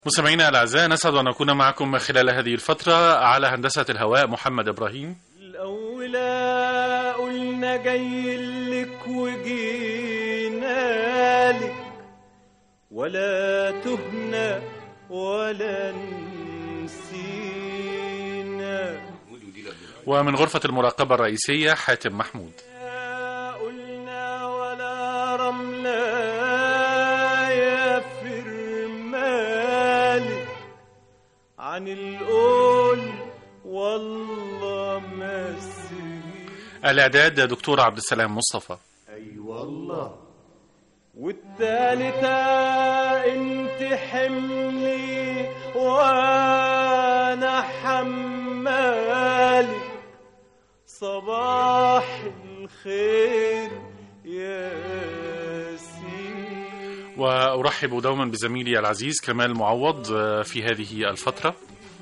مستمعينا الاعزاء نسعد ان نكون معكم خلال هذه الفتره على هندسه الهواء محمد ابراهيم الأولى قلنا جاي لك وجينا لك ولا تهنا ولا نسينا ومن غرفه المراقبه الرئيسيه حاتم محمود قلنا ولا رملة يا فرمالي عن القول والله ما سهي الاعداد دكتور عبد السلام مصطفى اي والله والتالتة انت حملي وانا حمالي صباح الخير يا سيدي وارحب دوما بزميلي العزيز كمال معوض آه، في هذه الفتره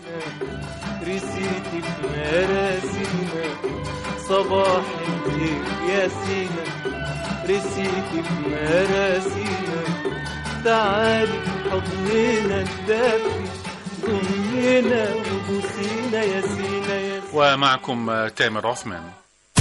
رسيتي في مراسينا صباح الخير يا سينا رسيتي في مراسينا تعالي حضننا الدافي ضمنا وبوسينا يا سينا يا سينا ومعكم آه، تامر عثمان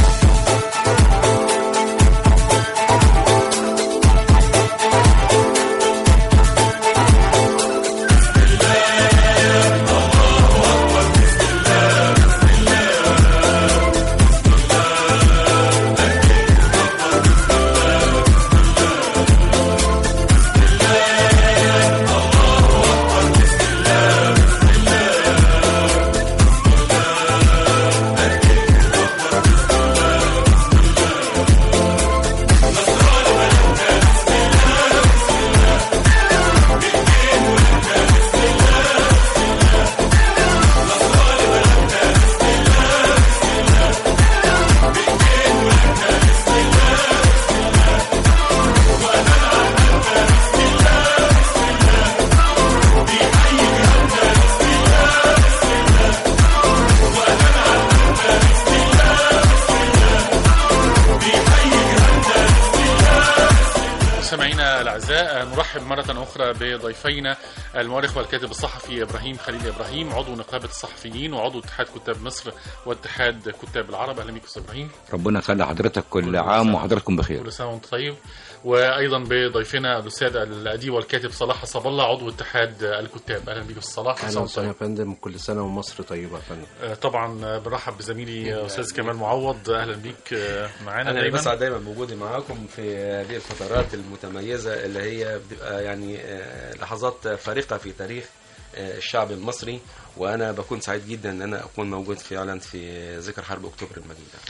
مستمعينا الاعزاء نرحب مره اخرى بضيفينا المؤرخ والكاتب الصحفي ابراهيم خليل ابراهيم عضو نقابه الصحفيين وعضو اتحاد كتاب مصر واتحاد كتاب العرب اهلا بك استاذ ابراهيم ربنا يخلي حضرتك كل كل عام سنة. وحضراتكم بخير كل سنه وانت طيب وايضا بضيفنا الاستاذ الاديب والكاتب صلاح حسب الله عضو اتحاد الكتاب اهلا بك استاذ صلاح كل سنة اهلا وأنت وسهلا يا طيب. فندم كل سنه ومصر طيبه يا فندم آه، طبعا آه، بنرحب بزميلي آه، استاذ كمال معوض اهلا بيك آه، معانا انا دايما بسعد دايما بوجودي معاكم في هذه الفترات المتميزه اللي هي بتبقى يعني آه، لحظات فارقه في تاريخ آه، الشعب المصري وانا بكون سعيد جدا ان انا اكون موجود فعلا في ذكرى حرب اكتوبر المجيده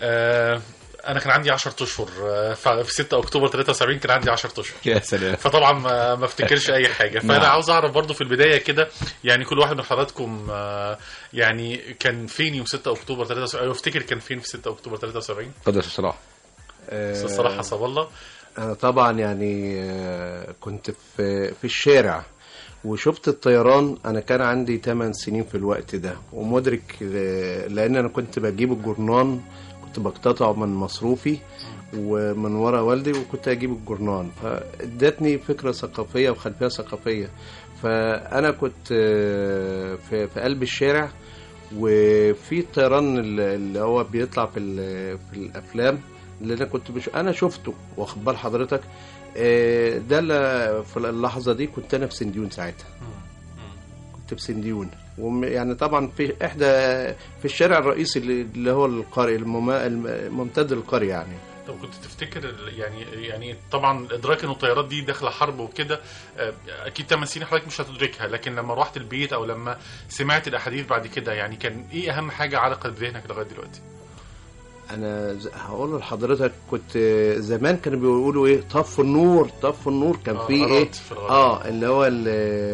آه، انا كان عندي 10 اشهر آه، ف- في 6 اكتوبر 73 كان عندي 10 اشهر يا سلام فطبعا ما ما افتكرش اي حاجه فانا نعم. عاوز اعرف برضو في البدايه كده يعني كل واحد من حضراتكم آه، يعني كان فين يوم 6 اكتوبر 73 او افتكر كان فين في 6 اكتوبر 73 اتفضل يا أستاذ صلاح استاذ صلاح حسب الله انا طبعا يعني آه، كنت في في الشارع وشفت الطيران انا كان عندي 8 سنين في الوقت ده ومدرك ل- لان انا كنت بجيب الجرنان كنت بقتطعه من مصروفي ومن ورا والدي وكنت اجيب الجرنان فادتني فكره ثقافيه وخلفيه ثقافيه فانا كنت آه، في في قلب الشارع وفي الطيران اللي اللي هو بيطلع في ال- في الافلام اللي انا كنت بش... انا شفته واخد بال حضرتك آه، ده اللي في اللحظه دي كنت انا في سنديون ساعتها كنت في سنديون وم- يعني طبعا في احدى في الشارع الرئيسي اللي اللي هو القرية المما- الممتد للقرية يعني طب كنت تفتكر ال- يعني يعني طبعا ادراك انه الطيارات دي داخله حرب وكده آه، اكيد 8 سنين حضرتك مش هتدركها لكن لما رحت البيت او لما سمعت الاحاديث بعد كده يعني كان ايه اهم حاجه علقت بذهنك لغايه دلوقتي؟ انا ز- هقول لحضرتك كنت زمان كانوا بيقولوا ايه طفوا النور طفوا النور كان آه، في ايه غلط في الغرب. اه اللي هو ال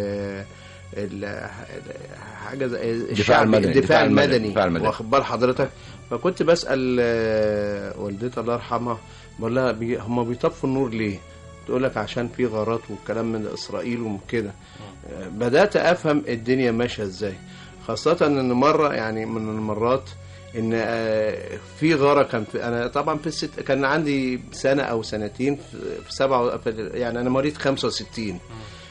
ال- حاجه زي الشعب المدني، الدفاع الدفاع المدني، المدني الدفاع المدني. واخد بال حضرتك فكنت بسال آه، والدتي الله يرحمها بقول لها بي هم بيطفوا النور ليه؟ تقول لك عشان في غارات وكلام من اسرائيل وكده آه، بدات افهم الدنيا ماشيه ازاي خاصه ان مره يعني من المرات ان آه، في غاره كان في انا طبعا في الست كان عندي سنه او سنتين في في سبعه في يعني انا مواليد 65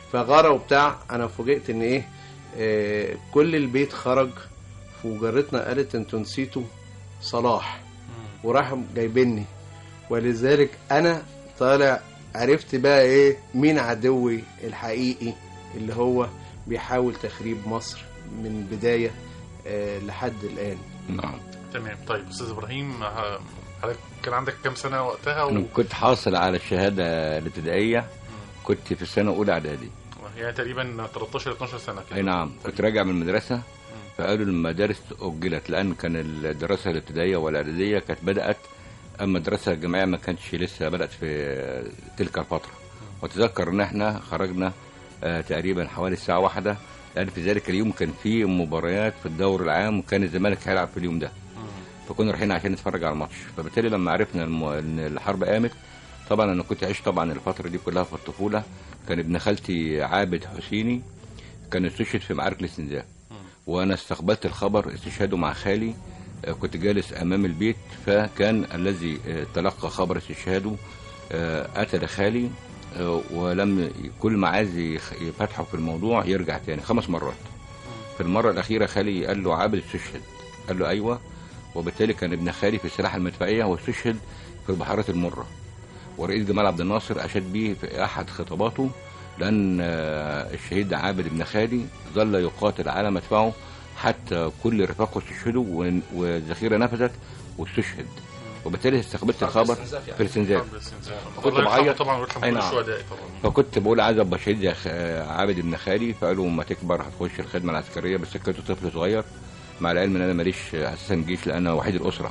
فغاره وبتاع انا فوجئت ان ايه آه كل البيت خرج وجارتنا قالت انتوا نسيتوا صلاح وراحوا جايبيني ولذلك انا طالع عرفت بقى ايه مين عدوي الحقيقي اللي هو بيحاول تخريب مصر من بدايه آه لحد الان نعم تمام طيب استاذ ابراهيم ه- حضرتك كان عندك كام سنه وقتها و... انا كنت حاصل على الشهاده الابتدائيه كنت في السنه الاولى اعدادي يعني تقريبا 13 12 سنه كده اي نعم كنت راجع من المدرسه فقالوا المدارس اجلت لان كان الدراسه الابتدائيه والاعداديه كانت بدات اما الدراسه الجامعيه ما كانتش لسه بدات في تلك الفتره وتذكر ان احنا خرجنا آه، تقريبا حوالي الساعه واحدة لان في ذلك اليوم كان في مباريات في الدور العام وكان الزمالك هيلعب في اليوم ده فكنا رايحين عشان نتفرج على الماتش فبالتالي لما عرفنا الم... ان الحرب قامت طبعا انا كنت عشت طبعا الفتره دي كلها في الطفوله كان ابن خالتي عابد حسيني كان استشهد في معارك الاستنزاف وانا استقبلت الخبر استشهاده مع خالي آه، كنت جالس امام البيت فكان الذي آه، تلقى خبر استشهاده آه، اتى لخالي آه، ولم كل ما عايز يخ- يفتحه في الموضوع يرجع تاني خمس مرات في المره الاخيره خالي قال له عابد استشهد قال له ايوه وبالتالي كان ابن خالي في السلاح المدفعيه واستشهد في البحيرات المره ورئيس جمال عبد الناصر اشاد به في احد خطاباته لان آه، الشهيد عابد بن خالي ظل يقاتل على مدفعه حتى كل رفاقه استشهدوا وال- والذخيره نفذت واستشهد وبالتالي استقبلت الخبر الاستنزاف يعني. في الاستنزاف حرب الاستنزاف. كنت الله يرحمه بعيط. طبعا ويرحم أي كل نعم. الشهداء طبعا فكنت بقول عايز ابقى شهيد يا خ- آه، عابد بن خالي فقالوا ما تكبر هتخش الخدمه العسكريه بس كنت طفل صغير مع العلم ان انا ماليش آه، اساسا جيش لان انا وحيد الاسره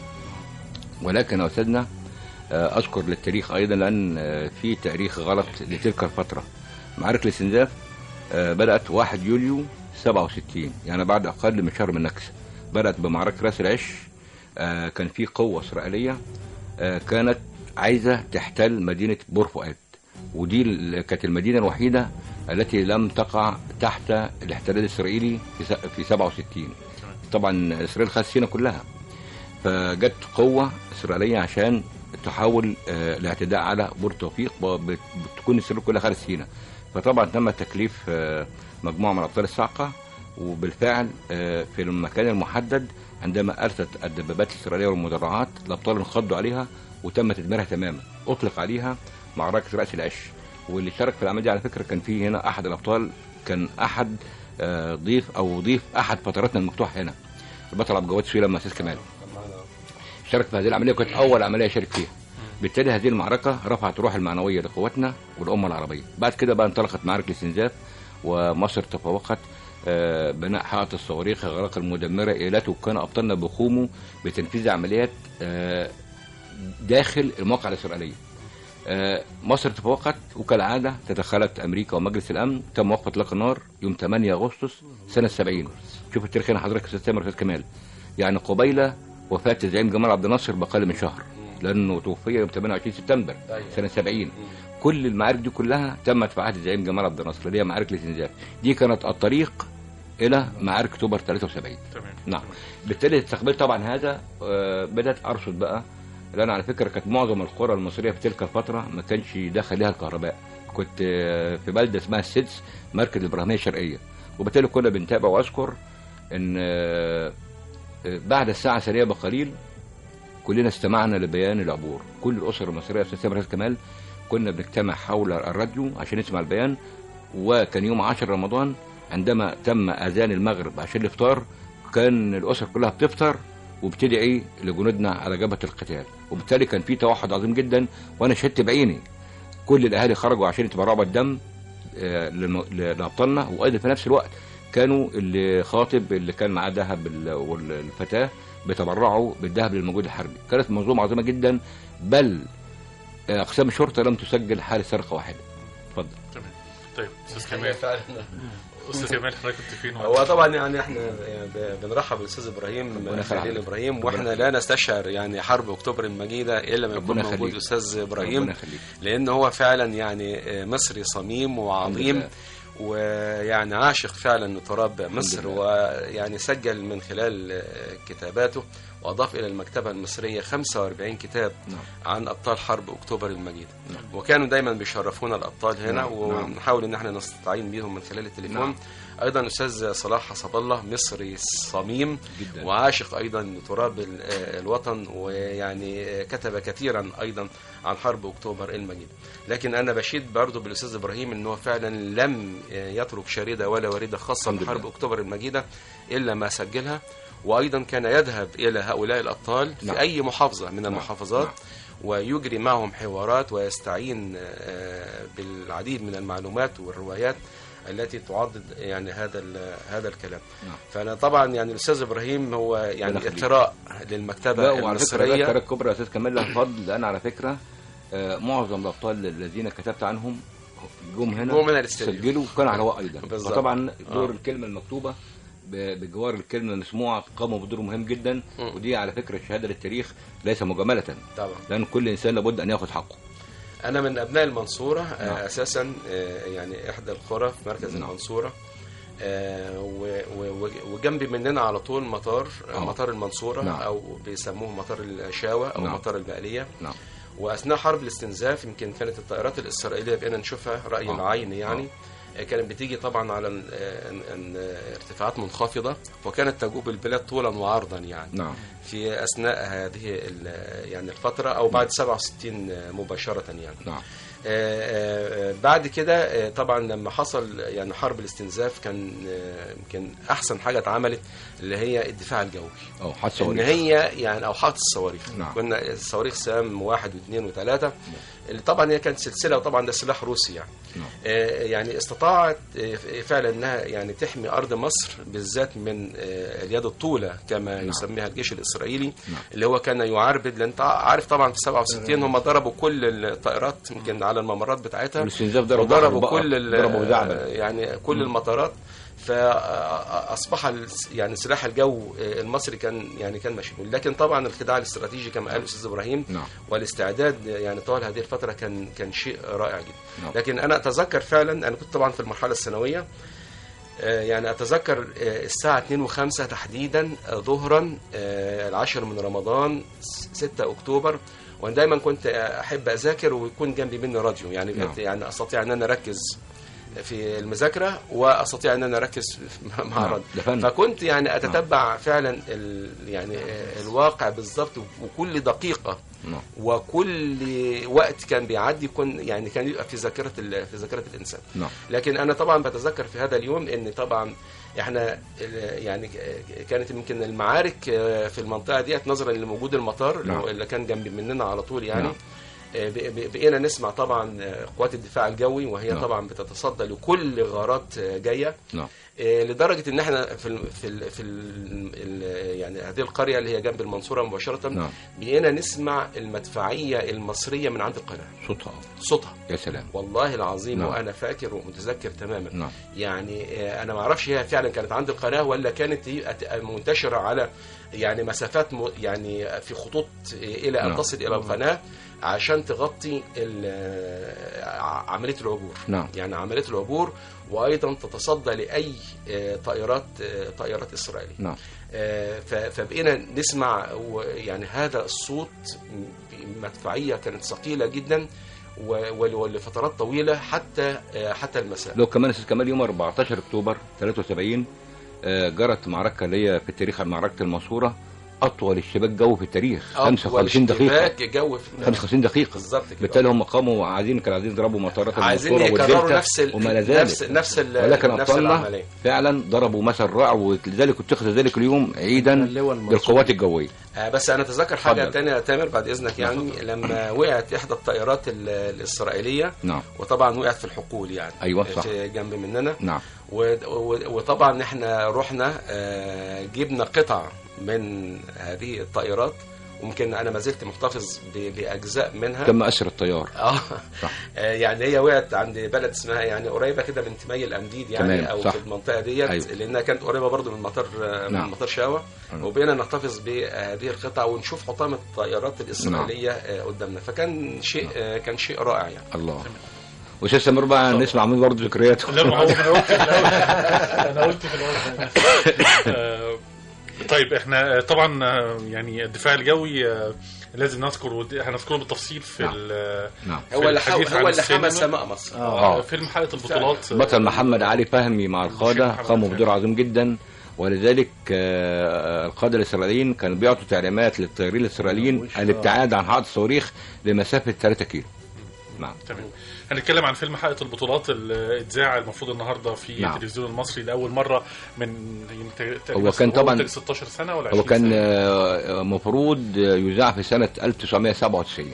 ولكن يا استاذنا آه، اذكر للتاريخ ايضا لان آه، في تاريخ غلط لتلك الفتره معارك الاستنزاف آه، بدات 1 يوليو 67 يعني بعد اقل من شهر من النكسه بدات بمعركه راس العش آه، كان في قوه اسرائيليه آه، كانت عايزه تحتل مدينه بور فؤاد ودي ال- كانت المدينه الوحيده التي لم تقع تحت الاحتلال الاسرائيلي في س- في 67 طبعا اسرائيل خدت سينا كلها فجت قوه اسرائيليه عشان تحاول آه، الاعتداء على بور توفيق وبت- بتكون اسرائيل كلها خارج سينا فطبعا تم تكليف آه، مجموعه من ابطال الصاعقه وبالفعل آه، في المكان المحدد عندما ارسلت الدبابات الاسرائيليه والمدرعات الابطال انخضوا عليها وتم تدميرها تماما اطلق عليها معركه راس العش واللي شارك في العمليه دي على فكره كان فيه هنا احد الابطال كان احد آه، ضيف او ضيف احد فتراتنا المفتوحه هنا البطل عبد الجواد سويلم مسيس كمال شارك في هذه العمليه وكانت اول عمليه يشارك فيها بالتالي هذه المعركه رفعت الروح المعنويه لقواتنا والامه العربيه بعد كده بقى انطلقت معارك الاستنزاف ومصر تفوقت آه، بناء حائط الصواريخ اغراق المدمره ايلات وكان ابطالنا بيقوموا بتنفيذ عمليات آه، داخل المواقع الاسرائيليه آه، مصر تفوقت وكالعاده تدخلت امريكا ومجلس الامن تم وقف اطلاق النار يوم 8 اغسطس سنه 70 شوف التاريخ هنا حضرتك يا استاذ تامر استاذ كمال يعني قبيله وفاه الزعيم جمال عبد الناصر باقل من شهر لانه توفي يوم 28 سبتمبر أيوة. سنه 70 كل المعارك دي كلها تمت في عهد الزعيم جمال عبد الناصر اللي هي معارك الاستنزاف دي كانت الطريق الى معارك اكتوبر 73 تمام نعم بالتالي استقبلت طبعا هذا آه، بدات ارصد بقى لان على فكره كانت معظم القرى المصريه في تلك الفتره ما كانش داخل لها الكهرباء كنت آه، في بلده اسمها السدس مركز الابراهيميه الشرقيه وبالتالي كنا بنتابع واذكر ان آه، آه، بعد الساعه ثانيه بقليل كلنا استمعنا لبيان العبور كل الاسر المصريه في استاذ راس كمال كنا بنجتمع حول الراديو عشان نسمع البيان وكان يوم 10 رمضان عندما تم اذان المغرب عشان الافطار كان الاسر كلها بتفطر وبتدعي لجنودنا على جبهه القتال وبالتالي كان في توحد عظيم جدا وانا شهدت بعيني كل الاهالي خرجوا عشان يتبرعوا بالدم آه، للم- لابطالنا وايضا في نفس الوقت كانوا اللي خاطب اللي كان معاه ذهب ال- والفتاه بيتبرعوا بالذهب للمجهود الحربي كانت منظومه عظيمه جدا بل آه، اقسام الشرطه لم تسجل حاله سرقه واحده اتفضل تمام طيب استاذ حقيقة كمال فعلا استاذ كمال حضرتك كنت فين هو طبعا يعني احنا يعني ب- بنرحب بالاستاذ ابراهيم ربنا خليل يخليك. ابراهيم ربنا واحنا يخليك. لا نستشعر يعني حرب اكتوبر المجيده الا لما يكون ربنا موجود يخليك. استاذ ابراهيم ربنا يخليك لان هو فعلا يعني مصري صميم وعظيم لله. ويعني عاشق فعلا لتراب مصر لله. ويعني سجل من خلال كتاباته واضاف الى المكتبه المصريه 45 كتاب نعم. عن ابطال حرب اكتوبر المجيد وكانوا دايما بيشرفونا الابطال هنا نعم. ونحاول ان احنا نستعين بيهم من خلال التليفون نعم. ايضا استاذ صلاح حسب الله مصري صميم جدا. وعاشق ايضا لتراب ال- آه، الوطن ويعني آه، كتب كثيرا ايضا عن حرب اكتوبر المجيد لكن انا بشيد برضه بالاستاذ ابراهيم ان هو فعلا لم آه، يترك شريده ولا وريده خاصه الحمد بحرب لله. اكتوبر المجيده الا ما سجلها وايضا كان يذهب الى هؤلاء الابطال في نعم. اي محافظه من المحافظات نعم. ويجري معهم حوارات ويستعين آه، بالعديد من المعلومات والروايات التي تعضد يعني هذا ال- هذا الكلام نعم. فانا طبعا يعني الاستاذ ابراهيم هو يعني ربنا يخليك. اثراء لا للمكتبه وعلى فكره المصريه القراءة الكبرى يا استاذ كمال لها فضل لان على فكره آه، معظم الابطال الذين كتبت عنهم جم هنا جم هنا الاستوديو. سجلوا وكان على هواء ايضا بالظبط. فطبعا دور آه. الكلمه المكتوبه ب- بجوار الكلمه المسموعه قاموا بدور مهم جدا مم. ودي على فكره شهاده للتاريخ ليس مجامله طبعا لان كل انسان لابد ان ياخذ حقه انا من ابناء المنصوره آه، نعم. اساسا آه، يعني احدى القرى في مركز نعم. المنصوره آه، و- و- وجنبي مننا على طول مطار آه، آه. مطار المنصوره نعم. او بيسموه مطار الشاوه او نعم. مطار البقليه نعم واثناء حرب الاستنزاف يمكن كانت الطائرات الاسرائيليه بقينا نشوفها راي آه. العين يعني آه، كانت بتيجي طبعا على ال- آه، ال- ال- ارتفاعات منخفضه وكانت تجوب البلاد طولا وعرضا يعني نعم في اثناء هذه ال- يعني الفتره او بعد 67 مباشره يعني نعم آه، آه، بعد كده آه، طبعا لما حصل يعني حرب الاستنزاف كان آه، يمكن احسن حاجه اتعملت اللي هي الدفاع الجوي اه حادثه ان صواريخ. هي يعني او حاطط الصواريخ نعم. كنا صواريخ سام واحد واثنين وثلاثه اللي طبعا هي كانت سلسله وطبعا ده سلاح روسي يعني نعم. آه، يعني استطاعت آه، فعلا انها يعني تحمي ارض مصر بالذات من آه، اليد الطوله كما يسميها الجيش الاسرائيلي نعم. اللي هو كان يعربد لان انت عارف طبعا في 67 هم ضربوا كل الطائرات يمكن على الممرات بتاعتها والاستنزاف ضربوا وضربوا بحر كل ال- ضربوا زعبل يعني كل المطارات فاصبح ال- يعني سلاح الجو المصري كان يعني كان مشغول لكن طبعا الخداع الاستراتيجي كما قال الاستاذ ابراهيم نعم. والاستعداد يعني طوال هذه الفتره كان كان شيء رائع جدا نعم. لكن انا اتذكر فعلا انا كنت طبعا في المرحله الثانويه آه، يعني اتذكر آه، الساعه 2 و5 تحديدا آه، ظهرا آه، العاشر من رمضان س- 6 اكتوبر وانا دايما كنت احب اذاكر ويكون جنبي مني راديو يعني نعم. يعني استطيع ان انا اركز في المذاكره واستطيع ان انا اركز مع نعم، الراديو ده فن. فكنت يعني اتتبع فعلا ال يعني آه، الواقع بالظبط وكل دقيقه نعم وكل وقت كان بيعدي يكون يعني كان يبقى في ذاكره ال- في ذاكره الانسان نعم لكن انا طبعا بتذكر في هذا اليوم ان طبعا احنا ال- يعني كانت يمكن المعارك في المنطقه ديت نظرا لوجود المطار اللي هو- نعم. اللي كان جنب مننا على طول يعني نعم. ب- ب- بقينا نسمع طبعا قوات الدفاع الجوي وهي نعم. طبعا بتتصدى لكل غارات جايه نعم آه، لدرجه ان احنا في ال في ال في ال يعني هذه القريه اللي هي جنب المنصوره مباشره نعم. بقينا نسمع المدفعيه المصريه من عند القناه صوتها صوتها يا سلام والله العظيم نعم. وانا فاكر ومتذكر تماما نعم يعني آه، انا ما اعرفش هي فعلا كانت عند القناه ولا كانت هي أت- منتشره على يعني مسافات م- يعني في خطوط آه، الى ان نعم. تصل الى القناه عشان تغطي ال- آه، عمليه العبور نعم. يعني عمليه العبور وايضا تتصدى لاي آه، طائرات آه، طائرات اسرائيليه نعم آه، ف- فبقينا نسمع و- يعني هذا الصوت مدفعيه كانت ثقيله جدا و- ول- ولفترات طويله حتى آه، حتى المساء لو كمان استاذ كمال يوم 14 اكتوبر 73 آه، جرت معركه اللي هي في التاريخ معركه المنصوره اطول اشتباك جو في التاريخ 55 دقيقه واشتباك جو في 55 دقيقه بالظبط كده بالتالي هم قاموا عايزين كانوا عايزين يضربوا مطارات عايزين المنصوره يكرروا والدلتا نفس ال- وما لا ذلك نفس نفس ال- ولكن نفس ابطالنا العمليه فعلا ضربوا مثل رائع ولذلك اتخذ ذلك اليوم عيدا اللواء المنصور. للقوات الجويه آه، بس انا اتذكر حاجه اتفضل. تانية يا تامر بعد اذنك يعني لما وقعت احدى الطائرات ال- الاسرائيليه نعم وطبعا وقعت في الحقول يعني أيوة، صح. في جنب مننا نعم و- و- وطبعا احنا رحنا آه، جبنا قطع من هذه الطائرات ويمكن انا ما زلت محتفظ ب- باجزاء منها تم اسر الطيار اه صح. آه، يعني هي وقعت عند بلد اسمها يعني قريبه كده من تمي الامديد يعني تمام، او صح. في المنطقه ديت أيوة. لانها كانت قريبه برضو من مطار آه، من نعم. مطار شاوه نعم. وبقينا نحتفظ بهذه القطع ونشوف حطام الطائرات الاسرائيليه آه، قدامنا فكان شيء آه، كان شيء رائع يعني الله واستاذ سمير بقى نسمع منه برضه ذكرياته لا ما هو انا قلت في الاول انا قلت في الاول آه، طيب احنا آه، طبعا آه، يعني الدفاع الجوي آه، لازم نذكر ود- هنذكره بالتفصيل في نعم. ال- نعم في هو اللي حاول الحديث عن هو اللي السينما. حمى سماء مصر آه. آه. فيلم حلقه البطولات آه، بطل محمد علي فهمي مع القادة محمد قاموا فهمي. بدور عظيم جدا ولذلك آه، القادة الإسرائيليين كانوا بيعطوا تعليمات للطيارين الإسرائيليين وش- الابتعاد عن حائط الصواريخ لمسافة 3 كيلو نعم تمام هنتكلم عن فيلم حلقه البطولات اللي اتذاع المفروض النهارده في نعم. التلفزيون المصري لاول مره من يمكن تقريبا هو كان طبعاً- 16 سنه ولا هو 20 كان سنة؟ آه، مفروض يذاع في سنة 1997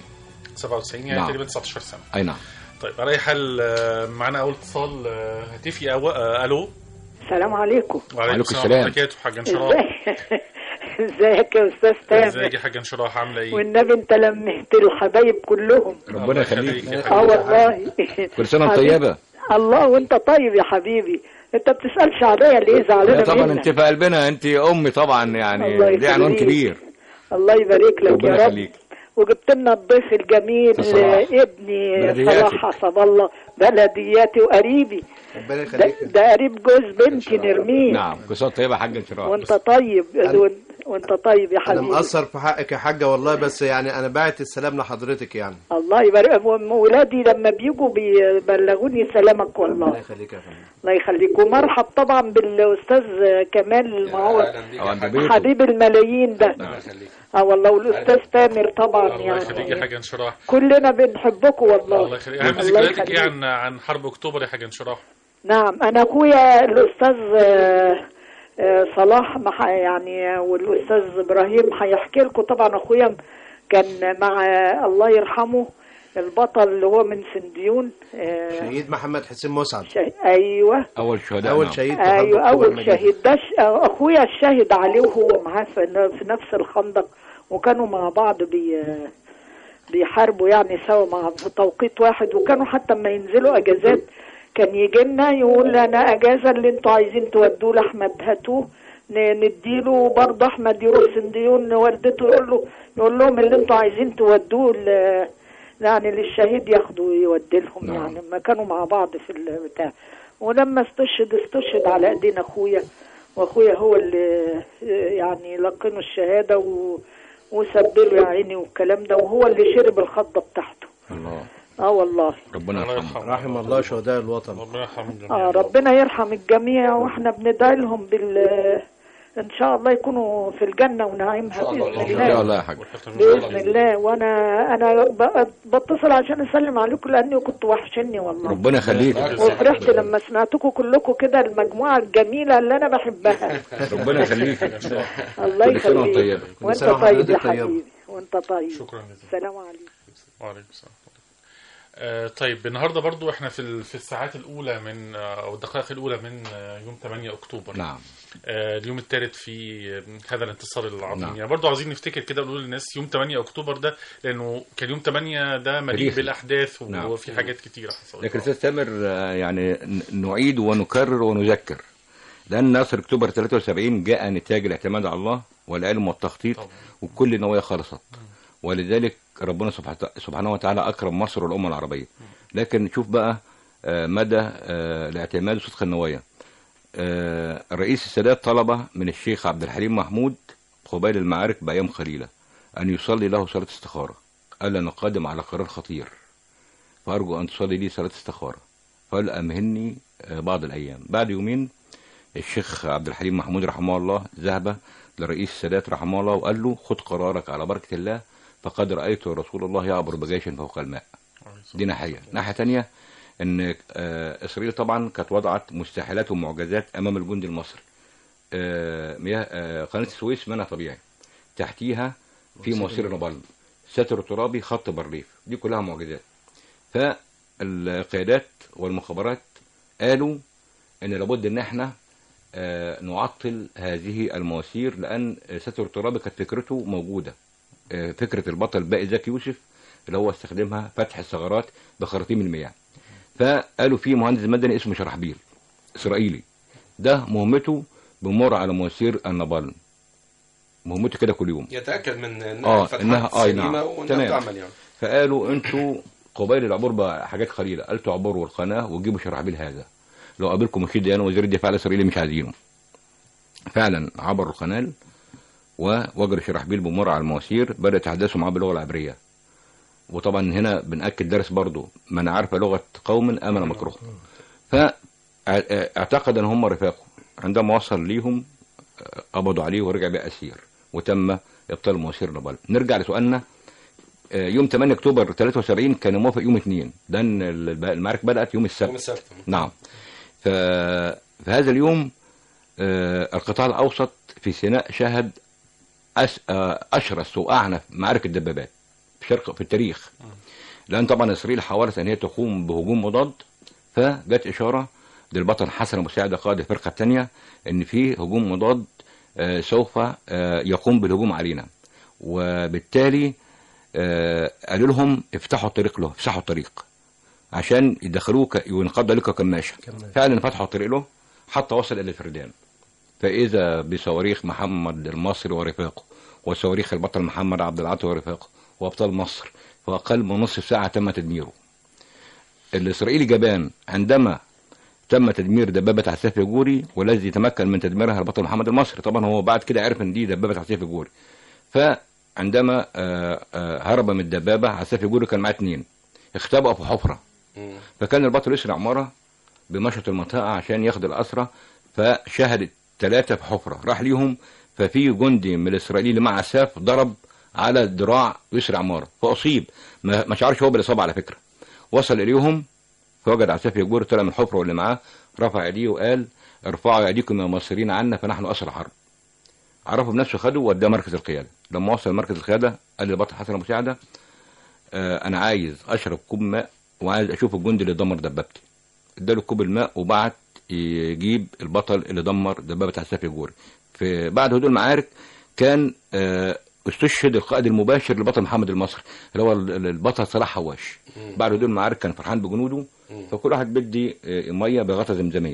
97 يعني نعم. تقريبا 19 سنه أي نعم طيب على اي حال آه، معانا اول اتصال آه، هاتفي أو... آه، الو السلام عليكم وعليكم ورحمه السلام. الله وبركاته حاج انشراح ازاي ازيك يا استاذ ازيك تامر يا حاج انشراح عامله ايه؟ والنبي انت لمهت الحبايب كلهم ربنا الله يخليك يا اه حبيبي. والله كل سنة وانت حبيبي. طيبة الله وانت طيب يا حبيبي انت بتسالش عليا ليه زعلانه لا طبعا منك انت في قلبنا انت امي طبعا الله يعني دي عنوان يخليك. كبير الله يبارك لك ربنا يا رب يخليك وجبت لنا الضيف الجميل صلاح. ابني بلدياتك. صلاح حسب الله بلدياتي وقريبي ربنا ده, يخليك ده قريب جوز بنتي نرمين نعم كل سنة وانت طيبة يا حاج انشراح وانت طيب وانت- وانت طيب يا انا حبيبي مقصر في حقك يا حاجه والله بس يعني انا باعت السلام لحضرتك يعني الله يبارك ولادي لما بيجوا بيبلغوني سلامك ربنا والله يخليك يا فندم الله يخليك ومرحب طبعا بالاستاذ كمال المعوض اهلا بيك أو يا عند حاج. بيته. حبيب الملايين ده ربنا يخليك اه والله والاستاذ تامر طبعا الله يخليك يا يعني حاج انشراح كلنا بنحبكم والله الله يخليك اهم الله ذكرياتك يخليك. ايه عن عن حرب اكتوبر يا حاج انشراح؟ نعم انا اخويا الاستاذ آه، آه، صلاح مح- يعني والاستاذ ابراهيم هيحكي لكم طبعا اخويا كان مع آه، الله يرحمه البطل اللي هو من سنديون آه، شهيد محمد حسين مسعد شه- ايوه أول شهداء اول نعم. شهيد في حرب ايوه أكتوبر اول المجيدة. شهيد ده ش- اخويا الشاهد عليه وهو معاه في في نفس الخندق وكانوا مع بعض بي بيحاربوا يعني سوا مع في توقيت واحد وكانوا حتى لما ينزلوا اجازات كان يجي لنا يقول انا اجازه اللي انتوا عايزين تودوه لاحمد هاتوه ن- نديله برضه احمد يروح سنديون والدته يقول له يقول لهم اللي انتوا عايزين تودوه ل- يعني للشهيد ياخدوا يودي لهم نعم. يعني ما كانوا مع بعض في البتاع ولما استشهد استشهد على ايدين اخويا واخويا هو اللي يعني لقنه الشهاده و وسبله يا عيني والكلام ده وهو اللي شرب الخضه بتاعته الله اه والله ربنا الله يرحمه يرحمه رحم الله شهداء الوطن ربنا يرحمهم جميعا اه ربنا يرحم الجميع واحنا بندعي لهم بال ان شاء الله يكونوا في الجنه ونعيمها باذن إن شاء الله الله يا حاج باذن الله وانا انا ب- بتصل عشان اسلم عليكم لاني كنت وحشني والله ربنا يخليك وفرحت لما سمعتكم كلكم كده المجموعه الجميله اللي انا بحبها ربنا يخليك الله كل سنة وأنت يخليك طيب. كل وانت سنة طيب يا وحضرتك طيب. حبيبي وانت طيب شكرا جزيلا السلام عليكم وعليكم السلام آه طيب النهارده برضو احنا في ال- في الساعات الاولى من آه، او الدقائق الاولى من آه، يوم 8 اكتوبر نعم آه اليوم الثالث في آه، هذا الانتصار العظيم نعم. يعني برضو عايزين نفتكر كده ونقول للناس يوم 8 اكتوبر ده لانه كان يوم 8 ده مليء تاريخي. بالاحداث نعم. وفي حاجات كتيره حصلت لكن استاذ تامر آه، يعني ن- نعيد ونكرر ونذكر لان نصر اكتوبر 73 جاء نتاج الاعتماد على الله والعلم والتخطيط طبعا. وكل نوايا خلصت ولذلك ربنا سبحانه سبحانه وتعالى اكرم مصر والامه العربيه لكن شوف بقى آه، مدى آه، الاعتماد وصدق النوايا آه، الرئيس السادات طلب من الشيخ عبد الحليم محمود قبيل المعارك بايام قليله ان يصلي له صلاه استخاره قال انا قادم على قرار خطير فأرجو أن تصلي لي صلاة استخارة فقال أمهلني آه، بعض الأيام بعد يومين الشيخ عبد الحليم محمود رحمه الله ذهب لرئيس السادات رحمه الله وقال له خد قرارك على بركة الله فقد رأيت رسول الله يعبر بجيش فوق الماء دي ناحية ناحية تانية ان آه، اسرائيل طبعا كانت وضعت مستحيلات ومعجزات امام الجندي المصري آه، مياه آه، قناة السويس منها طبيعي تحتيها في مواسير نابلم ستر ترابي خط بارليف دي كلها معجزات فالقيادات والمخابرات قالوا ان لابد ان احنا آه، نعطل هذه المواسير لان ستر الترابي كانت فكرته موجوده آه، فكره البطل باقي زكي يوسف اللي هو استخدمها فتح الثغرات بخراطيم المياه فقالوا في مهندس مدني اسمه شرحبيل اسرائيلي ده مهمته بمر على مواسير النابالم مهمته كده كل يوم يتاكد من انها آه، الفتحات إنها- آه، سليمه نعم. وانها تمام. بتعمل يعني فقالوا انتوا قبائل العبور بقى حاجات قليله قال تعبروا القناه وتجيبوا شرحبيل هذا لو قابلكم مشيد ديانه وزير الدفاع الاسرائيلي مش عايزينه فعلا عبروا القناه ووجر شرحبيل بمر على المواسير بدأ يتحدثوا معاه باللغة العبرية وطبعا هنا بنأكد درس برضو من عرف لغة قوم أمن مكروه فاعتقد أن هم رفاقه عندما وصل ليهم آه، قبضوا عليه ورجع بأسير وتم إبطال مواسير نابل نرجع لسؤالنا آه، يوم 8 أكتوبر 73 كان موافق يوم 2 ده إن المعركة بدأت يوم السبت يوم السبت نعم ف... في هذا اليوم آه، القطاع الأوسط في سيناء شهد أس... آه، أشرس وأعنف معارك الدبابات في شرق في التاريخ لأن طبعا إسرائيل حاولت أن هي تقوم بهجوم مضاد فجت إشارة للبطل حسن مساعد قائد الفرقة الثانية إن في هجوم مضاد آه، سوف آه، يقوم بالهجوم علينا وبالتالي آه، قالوا لهم افتحوا الطريق له افتحوا الطريق عشان يدخلوه ك- وينقض عليه كماشة فعلا فتحوا الطريق له حتى وصل إلى الفردان فإذا بصواريخ محمد المصري ورفاقه وصواريخ البطل محمد عبد العاطي ورفاقه وأبطال مصر في أقل من نصف ساعة تم تدميره الإسرائيلي جبان عندما تم تدمير دبابة عساف جوري والذي تمكن من تدميرها البطل محمد المصري طبعا هو بعد كده عرف ان دي دبابة عساف جوري فعندما آه، آه، هرب من الدبابة عساف جوري كان معاه اتنين اختبأوا في حفرة مم. فكان البطل يسرع عمارة بمشط المنطقة عشان ياخد الأسرة فشهد ثلاثة في حفرة راح ليهم ففي جندي من الإسرائيلي مع عساف ضرب على ذراع يسرع عمارة فأصيب ما ما شعرش هو بالإصابة على فكرة وصل إليهم فوجد عساف يجور طلع من الحفرة واللي معاه رفع يديه وقال ارفعوا أيديكم يا مصريين عنا فنحن أسر حرب عرفه بنفسه خده ووداه مركز القيادة لما وصل مركز القيادة قال للبطل حسن أبو سعدة آه أنا عايز أشرب كوب ماء وعايز أشوف الجندي اللي دمر دبابتي اداله كوب الماء وبعت يجيب البطل اللي دمر دبابة عساف الجوري في بعد هدوء المعارك كان آه، استشهد القائد المباشر للبطل محمد المصري اللي هو ال- البطل صلاح حواش بعد هدوء المعارك كان فرحان بجنوده فكل واحد بدي آه، ميه بغطا زمزميه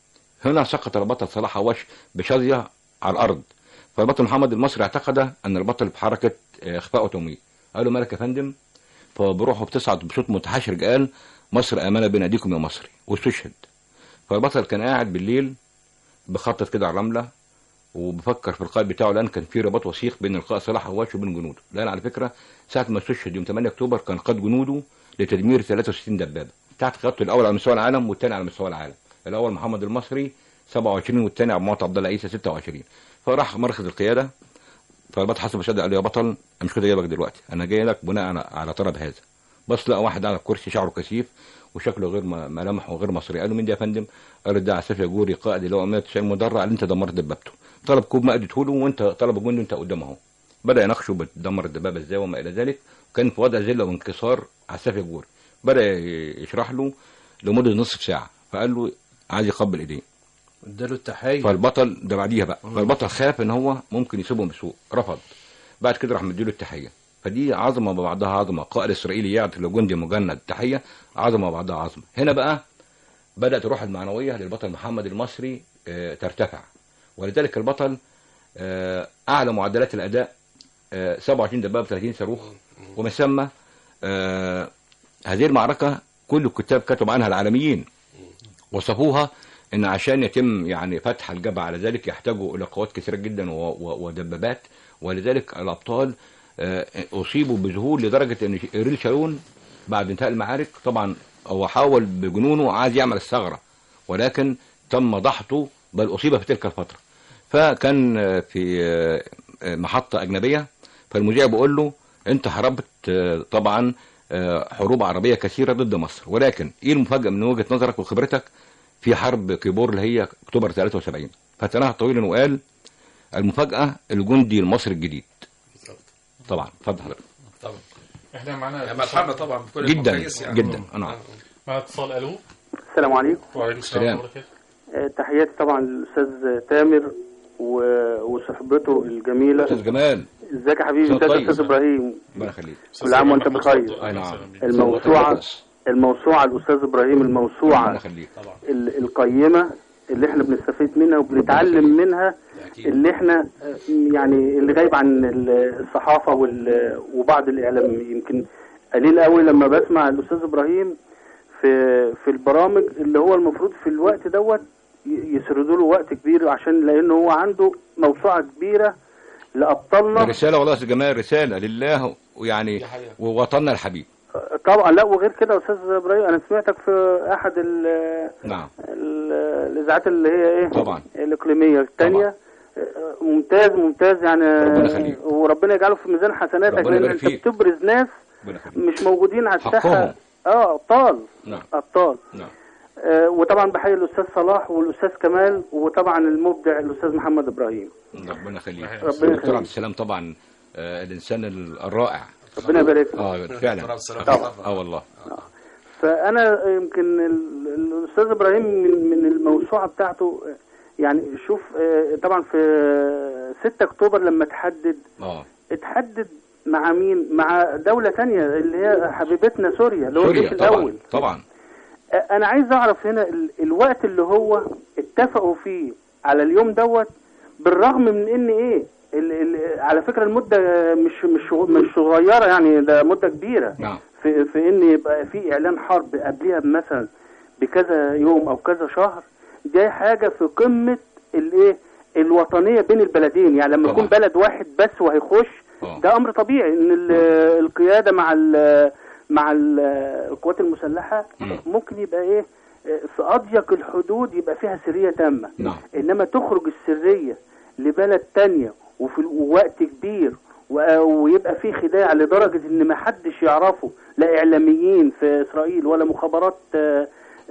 هنا سقط البطل صلاح حواش بشظيه على الارض فالبطل محمد المصري اعتقد ان البطل بحركه آه، اخفاء وتمويه قال له مالك يا فندم فبروحه بتصعد بصوت متحشر قال مصر امانه بناديكم يا مصري واستشهد فالبطل كان قاعد بالليل بخطط كده على الرمله وبفكر في القائد بتاعه لان كان في رباط وثيق بين القائد صلاح هواش وبين جنوده لان على فكره ساعه ما استشهد يوم 8 اكتوبر كان قاد جنوده لتدمير 63 دبابه تحت خطه الاول على مستوى العالم والثاني على مستوى العالم الاول محمد المصري 27 والثاني عبد المعطي عبد الله عيسى 26 فراح مركز القياده فالبطل حسن بشاد قال له يا بطل انا مش كده جايبك دلوقتي انا جاي لك بناء على- على طلب هذا بس لقى واحد على الكرسي شعره كثيف وشكله غير م- ملامحه غير مصري قال له مين ده يا فندم قال له ده عساف يجوري قائد اللي هو 190 مدرع اللي انت دمرت دبابته طلب كوب ماء اديته له وانت طلب الجندي وانت قدامه اهو بدا يناقشه بتدمر الدبابه ازاي وما الى ذلك كان في وضع ذله وانكسار عساف يجوري بدا ي- يشرح له لمده نصف ساعه فقال له عايز يقبل ايديه اداله التحيه فالبطل ده بعديها بقى فالبطل خاف ان هو ممكن يسيبهم بسوء رفض بعد كده راح مديله التحيه فدي عظمه بعضها عظمه قائد اسرائيلي يعطي لجندي مجند تحيه عظمه بعضها عظمه هنا بقى بدات الروح المعنويه للبطل محمد المصري آه، ترتفع ولذلك البطل آه، اعلى معدلات الاداء آه، 27 دبابه 30 صاروخ ومن ثم آه، هذه المعركه كل الكتاب كتبوا عنها العالميين وصفوها ان عشان يتم يعني فتح الجبهه على ذلك يحتاجوا الى قوات كثيره جدا و- و- ودبابات ولذلك الابطال آه، اصيبوا بذهول لدرجه ان ايريل شارون بعد انتهاء المعارك طبعا هو حاول بجنونه عايز يعمل الثغره ولكن تم ضحته بل اصيب في تلك الفتره فكان آه، في آه، آه، محطه اجنبيه فالمذيع بيقول له انت حاربت آه، طبعا آه، حروب عربيه كثيره ضد مصر ولكن ايه المفاجاه من وجهه نظرك وخبرتك في حرب كيبور اللي هي اكتوبر 73 فتناهى طويلا وقال المفاجاه الجندي المصري الجديد طبعا اتفضل حضرتك طبعا احنا معانا يعني مرحبا طبعا بكل جدا المقاييس يعني جدا انا معانا اتصال الو السلام عليكم وعليكم السلام سلام. ورحمه الله آه، تحياتي طبعا للاستاذ تامر و- وصحبته الجميله استاذ جمال ازيك يا حبيبي أستاذ ازيك طيب. يا استاذ ابراهيم ربنا يخليك كل عام وأنت بخير. اتفضل. اي أهلا نعم وسهلا بيك. الموسوعه الموسوعه الاستاذ ابراهيم ربنا الموسوعه يخليك ال- القيمه اللي احنا بنستفيد منها وبنتعلم منها أكيد. اللي احنا آه، يعني اللي غايب عن ال- الصحافه وال- وبعض الاعلام يمكن قليل قوي لما بسمع الاستاذ ابراهيم في في البرامج اللي هو المفروض في الوقت دوت ي- يسردوا له وقت كبير عشان لان هو عنده موسوعه كبيره لابطالنا رساله والله يا أستاذ جمال رساله لله ويعني دي حقيقة. ووطننا الحبيب طبعا لا وغير كده يا استاذ ابراهيم انا سمعتك في احد ال- نعم ال- الاذاعات اللي هي ايه طبعا. الاقليميه الثانيه ممتاز ممتاز يعني ربنا يخليك. وربنا يجعله في ميزان حسناتك ربنا لان يبارك انت فيك. بتبرز ناس ربنا يخليك. مش موجودين على الساحه حقهم. اه ابطال نعم ابطال نعم آه وطبعا بحيي الاستاذ صلاح والاستاذ كمال وطبعا المبدع الاستاذ محمد ابراهيم ربنا يخليك ربنا الدكتور يخليك. عبد السلام طبعا آه، الانسان الرائع ربنا يبارك له. اه فعلا دكتور عبد السلام طبعا. مصطفى. اه والله فانا يمكن ال- الاستاذ ابراهيم من من الموسوعه بتاعته يعني شوف آه، طبعا في 6 اكتوبر لما تحدد اه اتحدد مع مين مع دولة تانية اللي هي حبيبتنا سوريا اللي هو الجيش سوريا طبعا الأول طبعا أ- أنا عايز أعرف هنا ال- الوقت اللي هو اتفقوا فيه على اليوم دوت بالرغم من إن إيه ال ال على فكرة المدة مش مش مش صغيرة يعني ده مدة كبيرة نعم في في إن يبقى في إعلان حرب قبلها مثلا بكذا يوم أو كذا شهر دي حاجة في قمة الإيه الوطنية بين البلدين يعني لما طبعا. يكون بلد واحد بس وهيخش اه ده امر طبيعي ان ال- القياده مع ال مع ال القوات المسلحه مم. ممكن يبقى ايه في اضيق الحدود يبقى فيها سريه تامه نعم انما تخرج السريه لبلد تانية وفي وقت كبير و- ويبقى في خداع لدرجه ان ما حدش يعرفه لا اعلاميين في اسرائيل ولا مخابرات آه،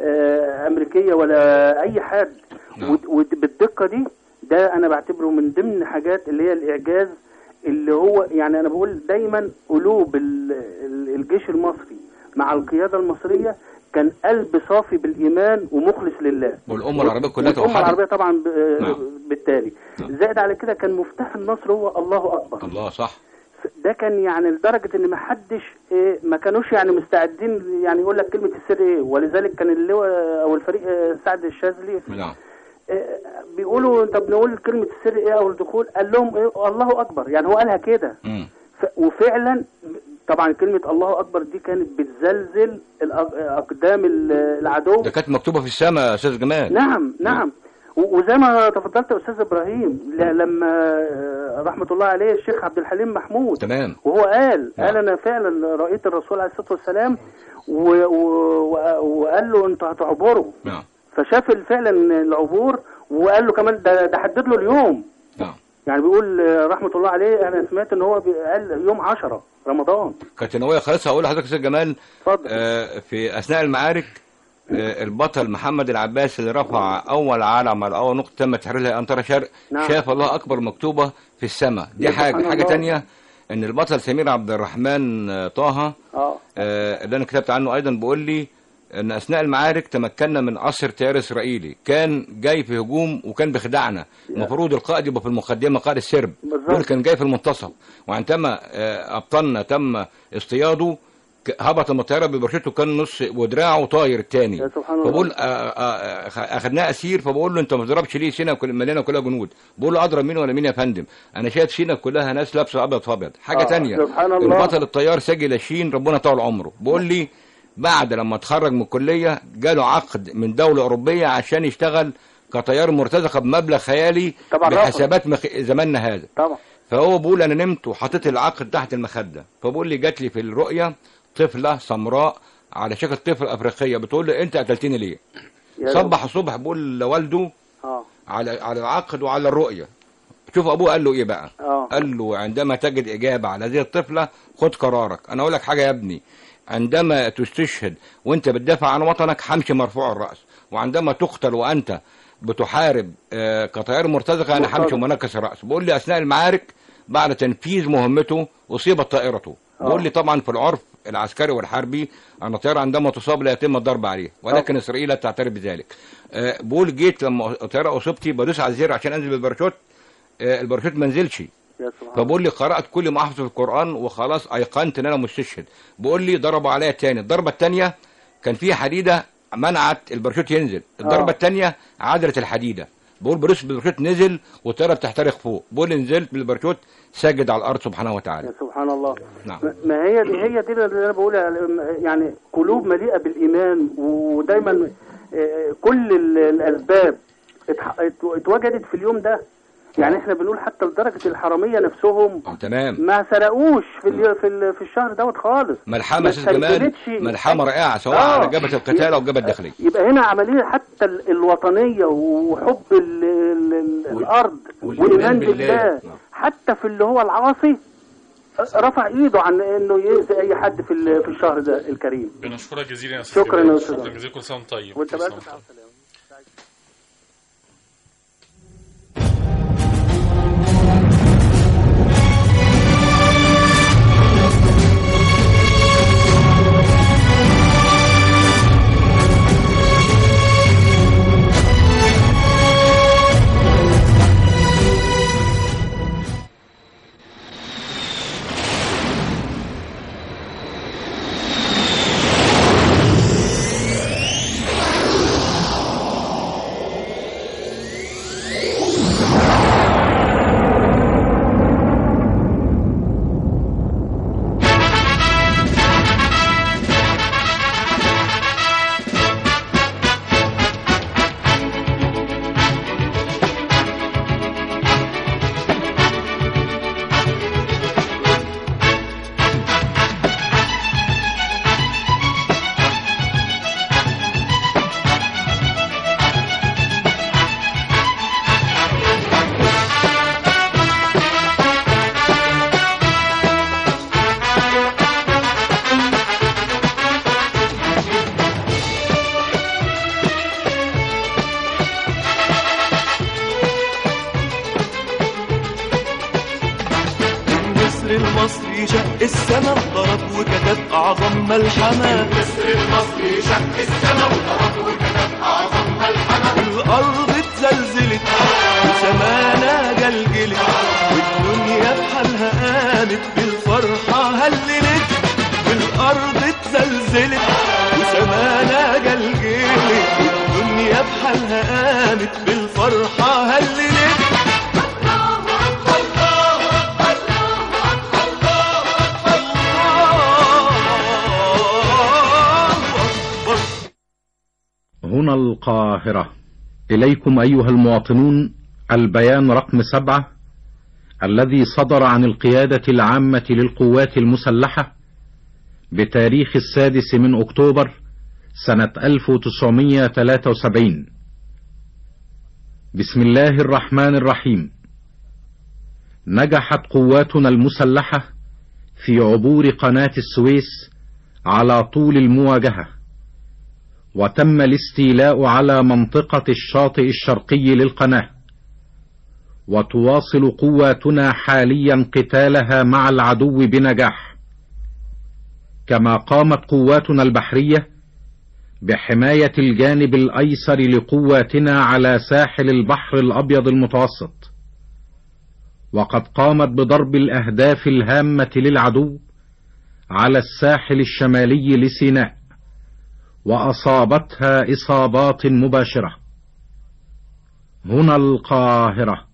آه، امريكيه ولا اي حد نعم. ود- ود- بالدقه دي ده انا بعتبره من ضمن حاجات اللي هي الاعجاز اللي هو يعني انا بقول دايما قلوب ال- ال- الجيش المصري مع القياده المصريه كان قلب صافي بالايمان ومخلص لله والامه العربيه كلها والامه توحدت العربيه طبعا ب- نعم. بالتالي نعم. زائد على كده كان مفتاح النصر هو الله اكبر الله صح ده كان يعني لدرجه ان ما حدش إيه ما كانوش يعني مستعدين يعني يقول لك كلمه السر ايه ولذلك كان اللواء او الفريق آه، سعد الشاذلي نعم آه، بيقولوا طب نقول كلمه السر ايه او الدخول قال لهم إيه الله اكبر يعني هو قالها كده مم. ف- وفعلا طبعا كلمه الله اكبر دي كانت بتزلزل الأق- اقدام ال- العدو ده كانت مكتوبه في السماء يا استاذ جمال نعم نعم و- وزي ما تفضلت يا استاذ ابراهيم ل- لما آه، رحمه الله عليه الشيخ عبد الحليم محمود تمام وهو قال نعم. قال انا فعلا رايت الرسول عليه الصلاه والسلام و... و... و... وقال له انتوا هتعبروا نعم فشاف فعلا العبور وقال له كمان ده, ده حدد له اليوم نعم يعني بيقول آه، رحمه الله عليه انا سمعت ان هو بي- قال يوم 10 رمضان كانت نوايا خالص هقول لحضرتك يا استاذ جمال اتفضل آه، في اثناء المعارك آه، البطل محمد العباس اللي رفع اول علم على اول نقطه تم تحريرها انطره شرق نعم. شاف الله اكبر مكتوبه في السماء دي يا حاجه سبحان حاجه الله. تانية ان البطل سمير عبد الرحمن آه، طه اه آه، اللي انا كتبت عنه ايضا بيقول لي ان اثناء المعارك تمكنا من عصر تيار اسرائيلي كان جاي في هجوم وكان بخدعنا المفروض القائد يبقى في المقدمه قائد السرب بالظبط. دول كان جاي في المنتصف وعندما آه، ابطالنا تم اصطياده ك- هبط من الطياره ببرشته كان نص ودراعه طاير التاني يا سبحان الله. فبقول آه، آه، آه، اخدناه اسير فبقول له انت ما تضربش ليه سينا كل- مليانه كلها جنود بقول له اضرب مين ولا مين يا فندم انا شايف سينا كلها ناس لابسه ابيض في ابيض حاجه آه، تانية سبحان الله. البطل الطيار سجل لاشين ربنا طول عمره بقول لي بعد لما اتخرج من الكليه جاله عقد من دوله اوروبيه عشان يشتغل كطيار مرتزقه بمبلغ خيالي طبعا رفض. بحسابات مخ... زماننا هذا طبعا فهو بيقول انا نمت وحطيت العقد تحت المخده فبقول لي جات لي في الرؤيه طفله سمراء على شكل طفل افريقيه بتقول لي انت قتلتني ليه يا صبح الصبح بقول لوالده اه على على العقد وعلى الرؤيه شوف ابوه قال له ايه بقى اه قال له عندما تجد إجابة على هذه الطفلة خد قرارك أنا أقول لك حاجة يا ابني عندما تستشهد وانت بتدافع عن وطنك حمش مرفوع الرأس وعندما تقتل وأنت بتحارب آه، كطيار مرتزقة أنا حمش مرتزق. منكس الرأس بقول لي أثناء المعارك بعد تنفيذ مهمته أصيبت طائرته بقول لي طبعا في العرف العسكري والحربي أن الطيارة عندما تصاب لا يتم الضرب عليه ولكن إسرائيل لا تعترف بذلك آه، بقول جيت لما الطيارة أصبتي بدوس على الزر عشان أنزل بالباراشوت آه، الباراشوت ما نزلش يا سبحان الله فبقول لي قرأت كل ما أحفظ في القرآن وخلاص أيقنت إن أنا مستشهد بقول لي ضربوا عليا تاني الضربة التانية كان في حديدة منعت الباراشوت ينزل الضربة آه. التانية عدلت الحديدة بقول بروس بالباراشوت نزل والطيارة بتحترق فوق بقول لي نزلت بالباراشوت سجد على الأرض سبحانه وتعالى يا سبحان الله نعم ما- ما هي دي هي دي اللي انا بقول يعني قلوب مليئه بالايمان ودايما آه، كل ال- الاسباب اتح- ات- اتوجدت في اليوم ده يعني احنا بنقول حتى لدرجه الحراميه نفسهم آه، تمام ما سرقوش في ال- في ال- في الشهر دوت خالص ملحمه ما استاذ جمال سجلتش. ملحمه رائعه سواء آه. على جبهه القتال او الجبهه الداخليه يبقى هنا عمليه حتى ال- الوطنيه وحب ال ال ال الارض والإيمان والايمان بالله. بالله نعم. حتى في اللي هو العاصي رفع ايده عن انه يأذي اي حد في ال- في الشهر ده الكريم بنشكرك جزيلا يا استاذ شكراً جمال. يا أستاذ. شكرا جزيلا كل سنه وانت طيب وانت كل سنة بقى وأنت طيب. النسر المصري شق السما ضرب وكتب أعظم ملحمة النسر المصري شق السما وضرب وكتب أعظم ملحمة الأرض اتزلزلت وسمانا جلجلت والدنيا بحالها قامت بالفرحة هللت الأرض اتزلزلت وسمانا جلجلت والدنيا بحالها قامت بالفرحة هللت هنا القاهرة إليكم أيها المواطنون البيان رقم سبعة الذي صدر عن القيادة العامة للقوات المسلحة بتاريخ السادس من أكتوبر سنة 1973 بسم الله الرحمن الرحيم نجحت قواتنا المسلحة في عبور قناة السويس على طول المواجهة وتم الاستيلاء على منطقة الشاطئ الشرقي للقناة وتواصل قواتنا حاليا قتالها مع العدو بنجاح كما قامت قواتنا البحرية بحماية الجانب الأيسر لقواتنا على ساحل البحر الأبيض المتوسط وقد قامت بضرب الأهداف الهامة للعدو على الساحل الشمالي لسيناء وأصابتها إصابات مباشرة هنا القاهرة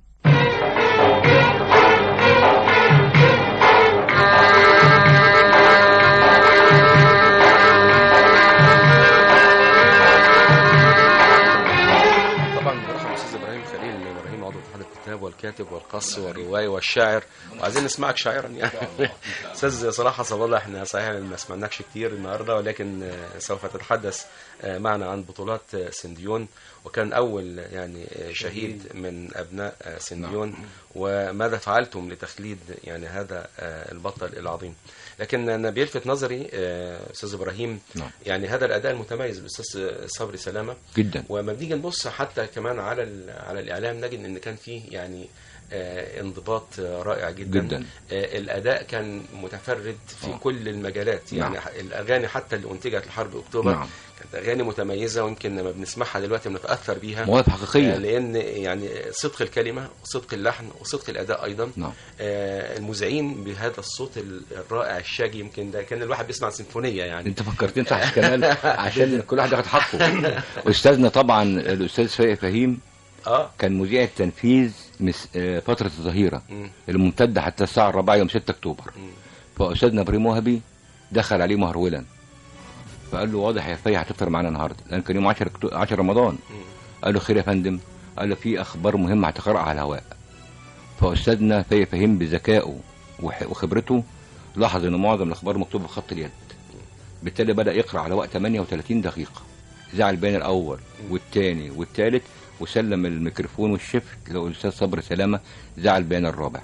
طبعا برحب الاستاذ ابراهيم خليل ابراهيم عضو اتحاد الكتاب والكاتب والقص والروايه والشاعر وعايزين نسمعك شاعرا يعني استاذ صلاح حسب الله احنا صحيح ما سمعناكش كتير النهارده ولكن آه، سوف تتحدث آه، معنا عن بطولات آه، سنديون وكان اول يعني آه، شهيد من ابناء آه، سنديون وماذا فعلتم لتخليد يعني هذا آه، البطل العظيم لكن انا بيلفت نظري آه، استاذ ابراهيم نعم. يعني هذا الاداء المتميز بالاستاذ صبري سلامه جدا وما بنيجي نبص حتى كمان على ال- على الاعلام نجد ان كان فيه يعني آه، انضباط آه، رائع جدا, جداً. آه، الاداء كان متفرد في آه. كل المجالات يعني نعم. ح- الاغاني حتى اللي انتجت لحرب اكتوبر نعم. كانت اغاني متميزه ويمكن لما بنسمعها دلوقتي بنتاثر بيها مواهب حقيقية. آه، لان يعني صدق الكلمه وصدق اللحن وصدق الاداء ايضا نعم. آه، المذيعين بهذا الصوت ال- الرائع الشاجي يمكن ده كان الواحد بيسمع سيمفونيه يعني انت فكرتني صح يا كمال عشان كل واحد ياخد حقه استاذنا طبعا الاستاذ فايق فهيم اه كان مذيع التنفيذ مس... آه، فتره الظهيره مم. الممتده حتى الساعه 4 يوم 6 اكتوبر مم. فاستاذنا ابراهيم وهبي دخل عليه مهرولا فقال له واضح يا فايق هتفطر معانا النهارده لان كان يوم 10 أكتو- 10 رمضان مم. قال له خير يا فندم قال له في اخبار مهمه هتقراها على الهواء فاستاذنا في فهم بذكائه وح- وخبرته لاحظ ان معظم الاخبار مكتوبه بخط اليد بالتالي بدا يقرا على وقت 38 دقيقه ذاع البيان الاول والثاني والثالث وسلم الميكروفون والشفت للاستاذ صبري سلامه ذاع البيان الرابع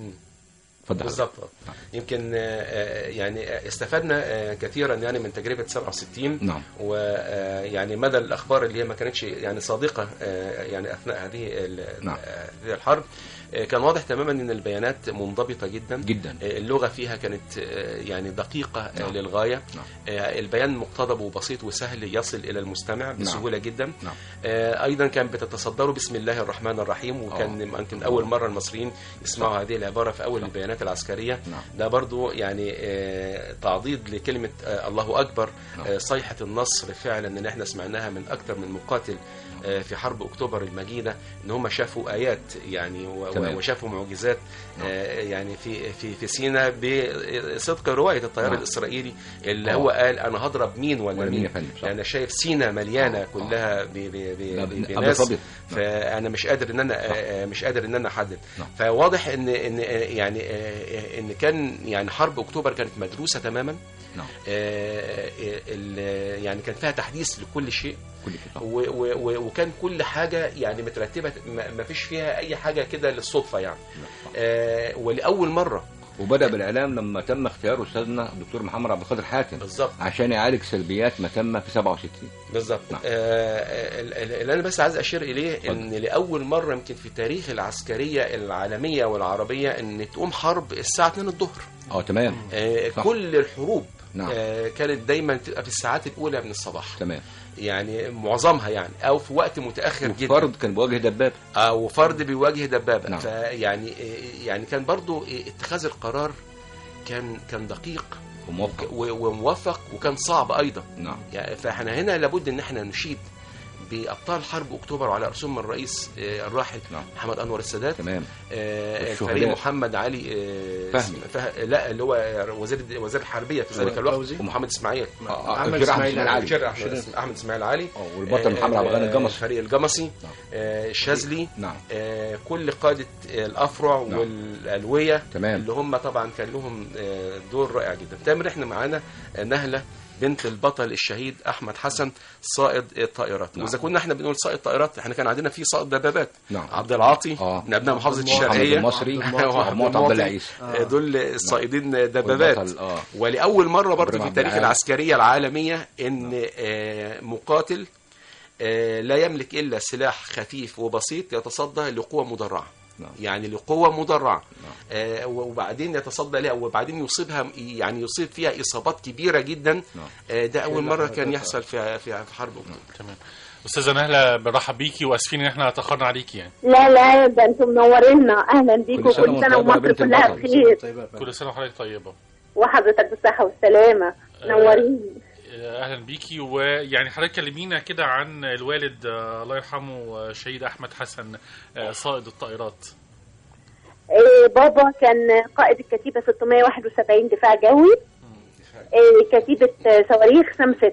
اتفضل بالظبط يمكن آه، آه، يعني آه، استفدنا آه، كثيرا يعني من تجربه 67 نعم. ويعني مدى الاخبار اللي هي ما كانتش يعني صادقه آه، يعني اثناء هذه ال- نعم. آه، هذه الحرب آه، كان واضح تماما ان البيانات منضبطه جدا جدا آه، اللغه فيها كانت آه، يعني دقيقه آه، نعم. للغايه نعم. آه، البيان مقتضب وبسيط وسهل يصل الى المستمع بسهوله جدا نعم. آه، ايضا كان بتتصدروا بسم الله الرحمن الرحيم وكان يمكن اول مره المصريين يسمعوا هذه العباره في اول البيانات العسكريه نعم. ده برضو يعني آه، تعضيد لكلمه آه، الله اكبر نعم. آه، صيحه النصر فعلا اللي احنا سمعناها من اكثر من مقاتل آه، في حرب اكتوبر المجيده ان هم شافوا ايات يعني و- تمام. و- وشافوا معجزات آه، يعني في في في سينا بصدق روايه الطيار نعم. الاسرائيلي اللي آه. هو قال انا هضرب مين ولا, ولا مين مين يا فندم، صح. يعني انا شايف سينا مليانه آه. كلها ب- ب- ب- لا، ب- أبيض بناس أبيض. فانا مش قادر ان انا آه، مش قادر ان انا احدد نعم. فواضح ان ان آه، يعني آه، ان كان يعني حرب اكتوبر كانت مدروسه تماما نعم آه، آه، ال- يعني كان فيها تحديث لكل شيء كل شيء صح. و- و- و- وكان كل حاجه يعني مترتبه ما ما فيش فيها اي حاجه كده للصدفه يعني آه، ولاول مره وبدا بالاعلام لما تم اختيار استاذنا الدكتور محمد عبد القادر حاتم بالظبط عشان يعالج سلبيات ما تم في 67 بالظبط نعم. آه ال- ال- اللي انا بس عايز اشير اليه ان لاول مره يمكن في تاريخ العسكريه العالميه والعربيه ان تقوم حرب الساعه 2 الظهر اه تمام آه صح. كل الحروب نعم. آه كانت دايما تبقى في الساعات الاولى من الصباح تمام يعني معظمها يعني او في وقت متاخر جدا فرد كان بيواجه دبابه او فرد بيواجه دبابه نعم. فيعني يعني كان برضو اتخاذ القرار كان كان دقيق وموفق و- وموفق وكان صعب ايضا نعم يعني فاحنا هنا لابد ان احنا نشيد بابطال حرب اكتوبر وعلى رسوم الرئيس آه، الراحل نعم. محمد انور السادات تمام آه، والشهداء. الفريق محمد علي آه، فهمي. فه... لا اللي هو وزير وزير الحربيه في ذلك الوقت فوزي. ومحمد اسماعيل آه، آه، محمد الشيخ أحمد إسماعيل علي. الشيخ احمد احمد اسماعيل علي آه، والبطل محمد عبد الغني الجمصي. الفريق الجمصي نعم. آه، الشاذلي نعم آه، كل قادة آه، الأفرع نعم. والألوية تمام. اللي هم طبعا كان لهم آه، دور رائع جدا تامر احنا معانا آه، نهلة بنت البطل الشهيد أحمد حسن صائد الطائرات نعم. وإذا كنا احنا بنقول صائد طائرات احنا كان عندنا في صائد دبابات نعم. عبد العاطي آه. من أبناء محافظة عبد المعطي. محمد الشرقية المصري وعبد ومعطي عبد الله المعطي. عيسى آه، دول الصائدين دبابات والبطل، آه. ولأول مرة برضه إبراهيم في عبد التاريخ العال. العسكرية العالمية إن آه، مقاتل آه، لا يملك إلا سلاح خفيف وبسيط يتصدى لقوة مدرعة نعم. يعني لقوة مدرعة آه، وبعدين يتصدى لها وبعدين يصيبها يعني يصيب فيها إصابات كبيرة جدا نعم. آه، ده أول مرة كان يحصل في في في حرب أكتوبر تمام استاذه نهله بنرحب بيكي واسفين ان احنا تاخرنا عليكي يعني لا لا ده انتم منورينا اهلا بيكم كل سنة كل سنه وانت طيبة يا ومصر بنت كلها البطل. بخير طيب يا فندم. كل سنه وحضرتك طيبه وحضرتك بالصحه والسلامه نوريني اهلا بيكي ويعني حضرتك كلمينا كده عن الوالد آه، الله يرحمه آه، شهيد احمد حسن آه، صائد الطائرات إيه بابا كان قائد الكتيبه 671 دفاع جوي إيه كتيبه آه، صواريخ سام 6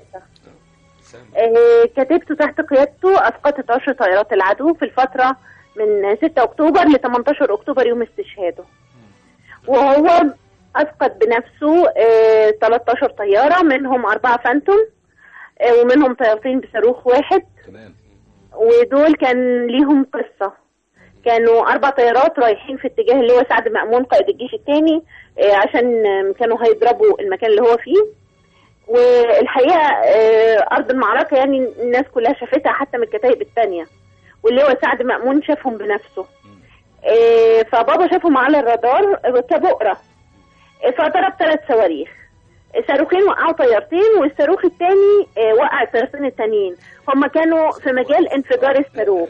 إيه كتيبته تحت قيادته اسقطت عشر طائرات العدو في الفتره من 6 اكتوبر ل 18 اكتوبر يوم استشهاده وهو اسقط بنفسه آه، 13 طياره منهم اربعه فانتوم آه، ومنهم طيارتين بصاروخ واحد تمام ودول كان ليهم قصة كانوا أربع طيارات رايحين في اتجاه اللي هو سعد مأمون قائد الجيش الثاني عشان آم، كانوا هيضربوا المكان اللي هو فيه والحقيقة آه، أرض المعركة يعني الناس كلها شافتها حتى من الكتائب الثانية واللي هو سعد مأمون شافهم بنفسه آه، فبابا شافهم على الرادار كبؤرة آه، فضرب ثلاث صواريخ صاروخين وقعوا طيارتين والصاروخ الثاني وقع الطيارتين التانيين هم كانوا في مجال انفجار الصاروخ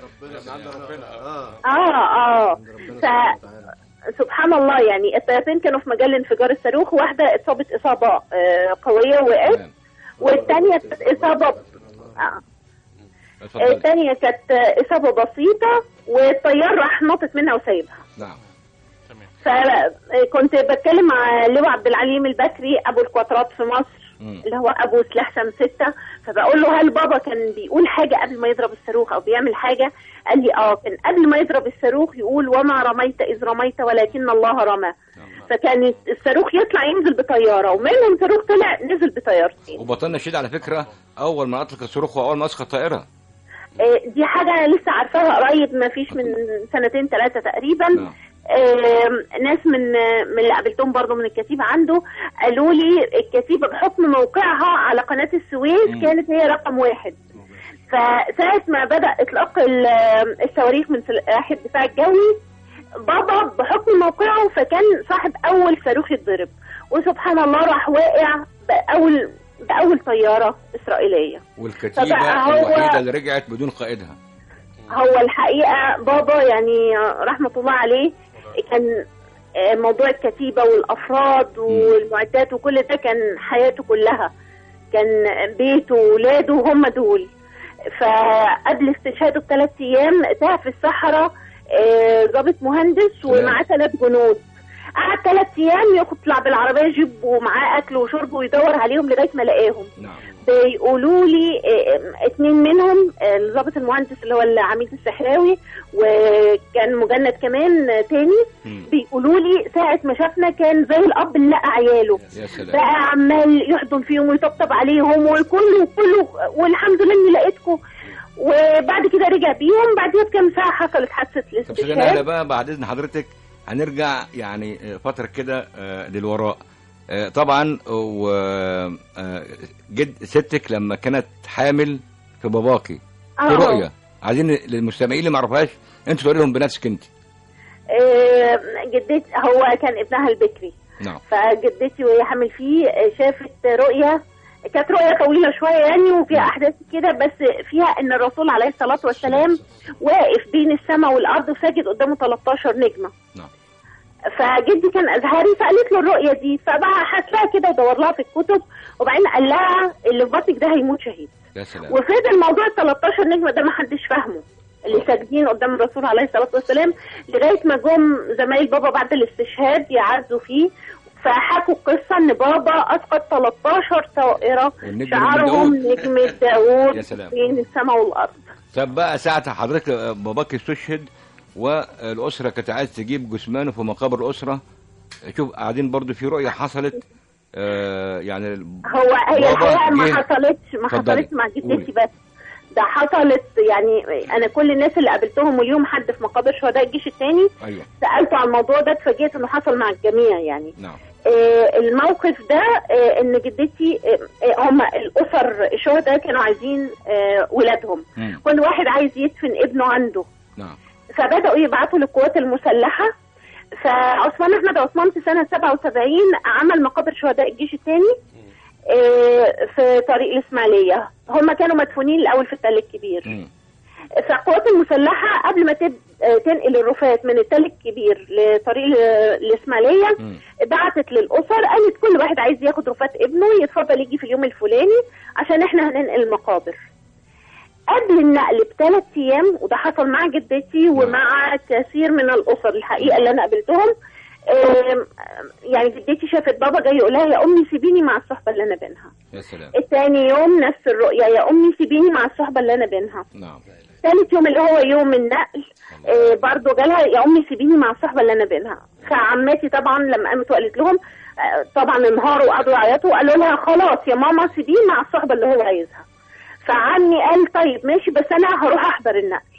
اه اه اه ربنا ف سبحانه وتعالى. سبحان الله يعني الطيارتين كانوا في مجال انفجار الصاروخ واحده اصابت اصابه آه، قويه وقعت تمام والثانيه كانت اصابه آه. اتفضل الثانيه كانت آه، اصابه بسيطه والطيار راح ناطط منها وسايبها نعم تمام فكنت بتكلم مع لواء عبد العليم البكري ابو الكواترات في مصر مم. اللي هو ابو سلاح سام ستة فبقول له هل بابا كان بيقول حاجه قبل ما يضرب الصاروخ او بيعمل حاجه قال لي اه كان قبل ما يضرب الصاروخ يقول وما رميت اذ رميت ولكن الله رمى فكان الصاروخ يطلع ينزل بطياره ومنهم صاروخ طلع نزل بطيارتين وبطلنا الشيد على فكره اول ما اطلق الصاروخ واول ما اسقط طائره آه، دي حاجة أنا لسه عارفاها قريب ما فيش من سنتين ثلاثة تقريبا نعم. آم، ناس من من اللي قابلتهم برضو من الكتيبة عنده قالوا لي الكتيبة بحكم موقعها على قناة السويس مم. كانت هي رقم واحد فساعة ما بدأ إطلاق ال- الصواريخ من سلاح الدفاع الجوي بابا بحكم موقعه فكان صاحب أول صاروخ يتضرب وسبحان الله راح واقع بأول بأول طيارة إسرائيلية والكتيبه فبقى هو- الوحيده اللي رجعت بدون قائدها هو الحقيقة بابا يعني رحمة الله عليه كان آه، موضوع الكتيبة والأفراد والمعدات وكل ده كان حياته كلها كان بيته وولاده هم دول فقبل استشهاده بثلاث أيام تاه في الصحراء آه، ضابط مهندس ومعاه ثلاث جنود قعد ثلاث أيام يطلع بالعربية يجيب ومعاه أكل وشرب ويدور عليهم لغاية ما لقاهم نعم بيقولوا لي آه، اتنين منهم آه، الضابط المهندس اللي هو العميد السحراوي وكان مجند كمان آه، تاني مم. بيقولوا لي ساعة ما شافنا كان زي الأب اللي لقى عياله يا سلام بقى عمال يحضن فيهم ويطبطب عليهم وكله كله والحمد لله اني لقيتكم وبعد كده رجع بيهم بعدها بكام ساعة حصلت حادثة طب سيدنا انا الاستشهاد بقى بعد اذن حضرتك هنرجع يعني آه، فتره كده آه، للوراء آه، طبعا و آه، جد ستك لما كانت حامل في باباكي في آه. رؤيه عايزين للمستمعين اللي ما يعرفوهاش انت تقولي لهم بنفسك انت آه، جدتي هو كان ابنها البكري نعم فجدتي وهي حامل فيه آه، شافت رؤية كانت رؤية طويلة شوية يعني وفيها أحداث كده بس فيها إن الرسول عليه الصلاة والسلام واقف بين السماء والأرض وساجد قدامه 13 نجمة نعم فجدي كان أزهري فقالت له الرؤية دي فبقى هتلاقيها كده ودور لها في الكتب وبعدين قال لها اللي في بطنك ده هيموت شهيد يا سلام وفضل موضوع ال 13 نجمه ده ما حدش فاهمه اللي ساجدين قدام الرسول عليه الصلاه والسلام لغايه ما جم زمايل بابا بعد الاستشهاد يعزوا فيه فحكوا القصه ان بابا اسقط 13 طائره والنجم شعارهم نجم داوود. نجمه داوود يا سلام. بين السماء والارض طب بقى ساعتها حضرتك آه، باباك استشهد والاسره كانت عايز تجيب جثمانه في مقابر الاسره شوف قاعدين برضو في رؤيه حصلت آه يعني هو هي بابا الحقيقه ما جه. حصلتش ما اتفضلي. حصلتش مع قولي. جدتي بس ده حصلت يعني انا كل الناس اللي قابلتهم واليوم حد في مقابر شهداء الجيش الثاني ايوه سالته عن الموضوع ده اتفاجئت انه حصل مع الجميع يعني نعم آه، الموقف ده آه، ان جدتي آه، آه، هم الاسر الشهداء كانوا عايزين آه، ولادهم مم. كل واحد عايز يدفن ابنه عنده نعم فبداوا يبعتوا للقوات المسلحه فعثمان احمد عثمان في سنه 77 عمل مقابر شهداء الجيش الثاني في طريق الاسماعيليه هم كانوا مدفونين الاول في التل الكبير مم. فالقوات المسلحه قبل ما تب- آه، تنقل الرفات من التل الكبير لطريق ال- الاسماعيليه مم. بعتت للاسر قالت كل واحد عايز ياخد رفات ابنه يتفضل يجي في اليوم الفلاني عشان احنا هننقل المقابر قبل النقل بثلاث ايام وده حصل مع جدتي ومع كثير من الاسر الحقيقه اللي انا قابلتهم آم، يعني جدتي شافت بابا جاي يقول لها يا امي سيبيني مع الصحبه اللي انا بينها يا سلام التاني يوم نفس الرؤيه يا امي سيبيني مع الصحبه اللي انا بينها نعم ثالث يوم اللي هو يوم النقل آه برضه جالها يا امي سيبيني مع الصحبه اللي انا بينها فعماتي طبعا لما قامت وقالت لهم آه طبعا انهاروا وقعدوا يعيطوا قالوا لها خلاص يا ماما سيبيه مع الصحبه اللي هو عايزها فعمي قال طيب ماشي بس انا هروح احضر النقل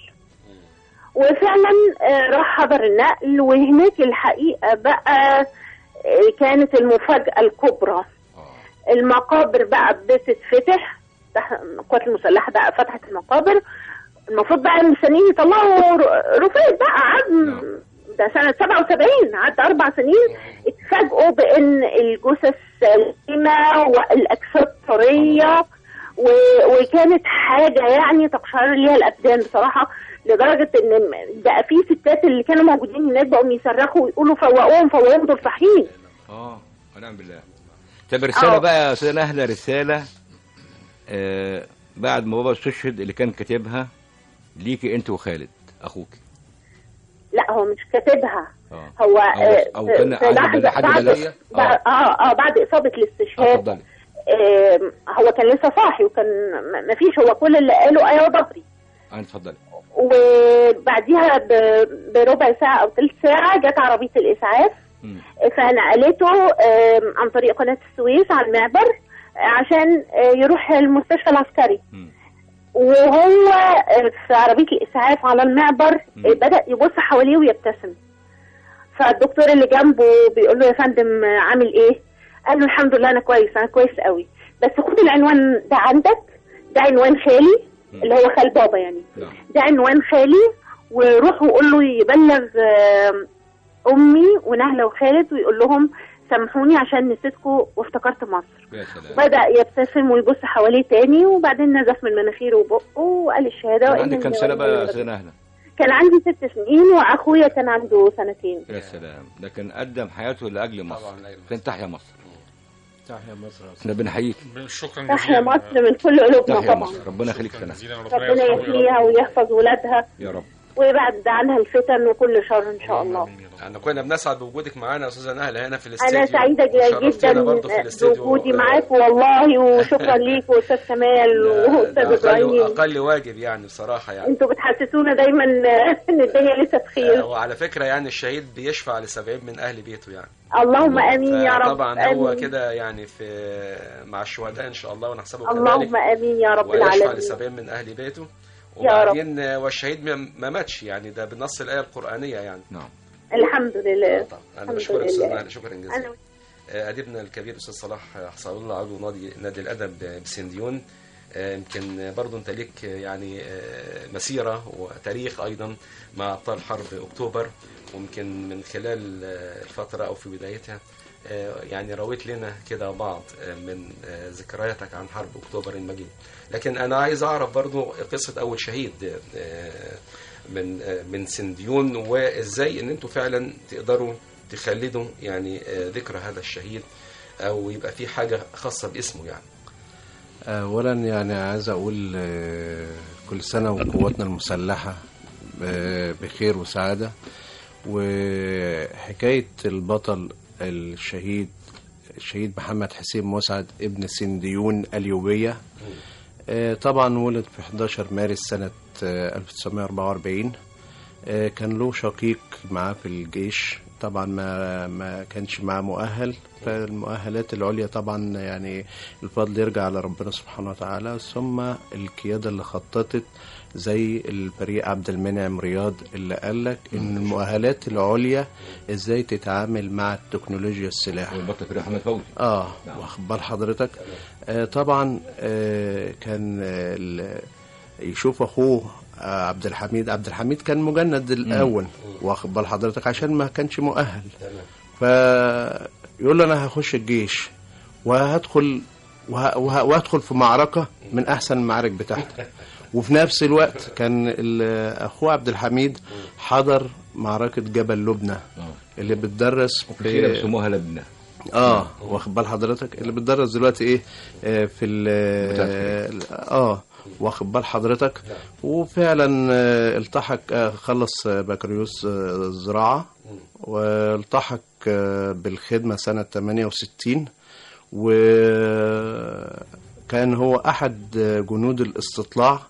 وفعلا آه راح حضر النقل وهناك الحقيقه بقى آه كانت المفاجاه الكبرى المقابر بقى بتتفتح تح- القوات المسلحه بقى فتحت المقابر المفروض بقى المستنيين يطلعوا ر- رفات بقى عد ده سنة 77 عدى أربع سنين اتفاجئوا بأن الجثث سليمة والأجساد طرية و- وكانت حاجة يعني تقشعر ليها الأبدان بصراحة لدرجة إن بقى في ستات اللي كانوا موجودين هناك بقوا يصرخوا ويقولوا فوقوهم فوقوهم دول صحيين اه ونعم بالله طب رسالة آه. بقى يا استاذ نهلة رسالة آه بعد ما بابا استشهد اللي كان كاتبها ليكي انت وخالد اخوك لا هو مش كاتبها اه هو أو- آه، أو كان في عايز لحظة يبلغ- حد بعد بلغ؟ بعد- اه اه بعد اصابه آه، الاستشهاد اتفضلي آم، هو كان لسه صاحي وكان ما فيش هو كل اللي قاله ايوه ضبري اه اتفضلي وبعديها ب- بربع ساعة أو ثلث ساعة جت عربية الإسعاف مم. فنقلته آم، عن طريق قناة السويس على المعبر آه، عشان آه، يروح المستشفى العسكري مم. وهو آه، في عربية الإسعاف على المعبر آه، بدأ يبص حواليه ويبتسم فالدكتور اللي جنبه بيقول له يا فندم آه، عامل ايه؟ قال له الحمد لله انا كويس انا كويس قوي بس خد العنوان ده عندك ده عنوان خالي اللي هو خال بابا يعني نعم ده عنوان خالي وروح وقول له يبلغ آم، امي ونهله وخالد ويقول لهم سامحوني عشان نسيتكم وافتكرت مصر يا سلام بدأ يبتسم ويبص حواليه تاني وبعدين نزف من مناخيره وبقه وقال الشهادة كان وإن عندك كام الله سنه بقى يا ونعم استاذه الوكيل. نهله كان عندي ست سنين واخويا كان عنده سنتين يا سلام ده كان قدم حياته لاجل مصر طبعا لا كان تحيا مصر تحيا مصر احنا بنحييك شكرا جزيلا تحيا مصر من كل قلوبنا تحيا طبعا مصر ربنا يخليك شكراً سنه جزيلا ربنا يرحمه ويرحمه. يحميها ويحفظ ولادها يا رب ويبعد عنها الفتن وكل شر ان شاء الله آمين يا رب. احنا كنا بنسعد بوجودك معانا يا استاذه نهله هنا في الاستديو انا سعيده وشرفتينا جدا برضه في الاستديو بوجودي معاك والله وشكرا ليك واستاذ كمال ده واستاذ أقل, ابراهيم اقل واجب يعني بصراحه يعني انتوا بتحسسونا دايما ان الدنيا لسه بخير وعلى فكره يعني الشهيد بيشفع لسبعين من اهل بيته يعني اللهم امين يا رب طبعا هو آمين. كده يعني في مع الشهداء ان شاء الله ونحسبه اللهم كذلك امين يا رب ويشفع العالمين لسبعين من اهل بيته يا رب. وبعدين آه، والشهيد ما- ما ماتش يعني ده بنص الايه القرانيه يعني نعم الحمد لله طبعا انا الحمد بشكرك استاذ لله. نهله شكرا جزيلا انا آه، أديبنا الكبير أستاذ صلاح حصل الله عضو نادي نادي الأدب بسنديون آه، يمكن برضو أنت ليك آه، يعني آه، مسيرة وتاريخ أيضا مع أبطال حرب أكتوبر ويمكن من خلال آه، الفترة أو في بدايتها آه، يعني رويت لنا كده بعض آه، من آه، ذكرياتك عن حرب أكتوبر المجيد لكن أنا عايز أعرف برضو قصة أول شهيد آه، من آه، من سنديون وإزاي إن أنتوا فعلا تقدروا تخلدوا يعني آه، ذكرى هذا الشهيد او يبقى في حاجه خاصه باسمه يعني اولا يعني عايز اقول آه، كل سنه وقواتنا المسلحه آه، بخير وسعاده وحكايه البطل الشهيد الشهيد محمد حسين مسعد ابن سنديون اليوبيه آه، طبعا ولد في 11 مارس سنه آه، 1944 آه، كان له شقيق معاه في الجيش طبعا ما ما كانش معاه مؤهل فالمؤهلات العليا طبعا يعني الفضل يرجع لربنا سبحانه وتعالى ثم القياده اللي خططت زي الفريق عبد المنعم رياض اللي قال لك ان المؤهلات العليا ازاي تتعامل مع التكنولوجيا السلاح والبطل فريق محمد فوزي اه نعم. واخد بال حضرتك آه طبعا آه كان آه ال- يشوف اخوه آه عبد الحميد عبد الحميد كان مجند الاول واخد بال حضرتك عشان ما كانش مؤهل فيقول له انا هخش الجيش وهدخل وه... وه... وهدخل في معركه من احسن المعارك بتاعتك وفي نفس الوقت كان ال- اخوه عبد الحميد حضر معركه جبل لبنى اه اللي بتدرس وفي السيره في بيسموها لبنه اه واخد بال حضرتك اللي بتدرس دلوقتي ايه آه في ال اه واخد بال حضرتك وفعلا آه التحق آه خلص آه، بكالوريوس آه زراعه والتحق آه بالخدمه سنه 68 وكان هو احد آه، جنود الاستطلاع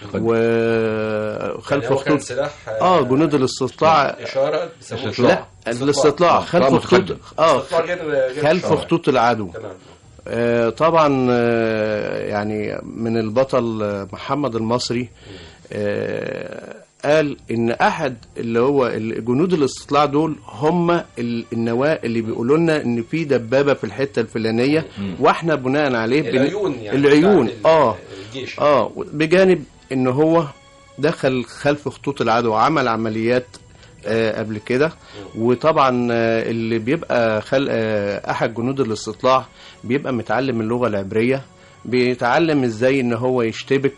وخلف يعني هو كان خطوط سلاح اه جنود الاستطلاع اشاره بيسموه استطلاع. لا الاستطلاع خلف طبعا خطوط متقدم. اه استطلاع غير غير خلف الشرع. خطوط العدو تمام آه، طبعا آه، يعني من البطل آه، محمد المصري آه، قال ان احد اللي هو جنود الاستطلاع دول هم ال- النواه اللي بيقولوا لنا ان في دبابه في الحته الفلانيه واحنا بناء عليه بن- العيون يعني العيون بتاعت ال- اه الجيش اه بجانب ان هو دخل خلف خطوط العدو وعمل عمليات آه قبل كده وطبعا آه اللي بيبقى خل... آه احد جنود الاستطلاع بيبقى متعلم اللغه العبريه بيتعلم ازاي ان هو يشتبك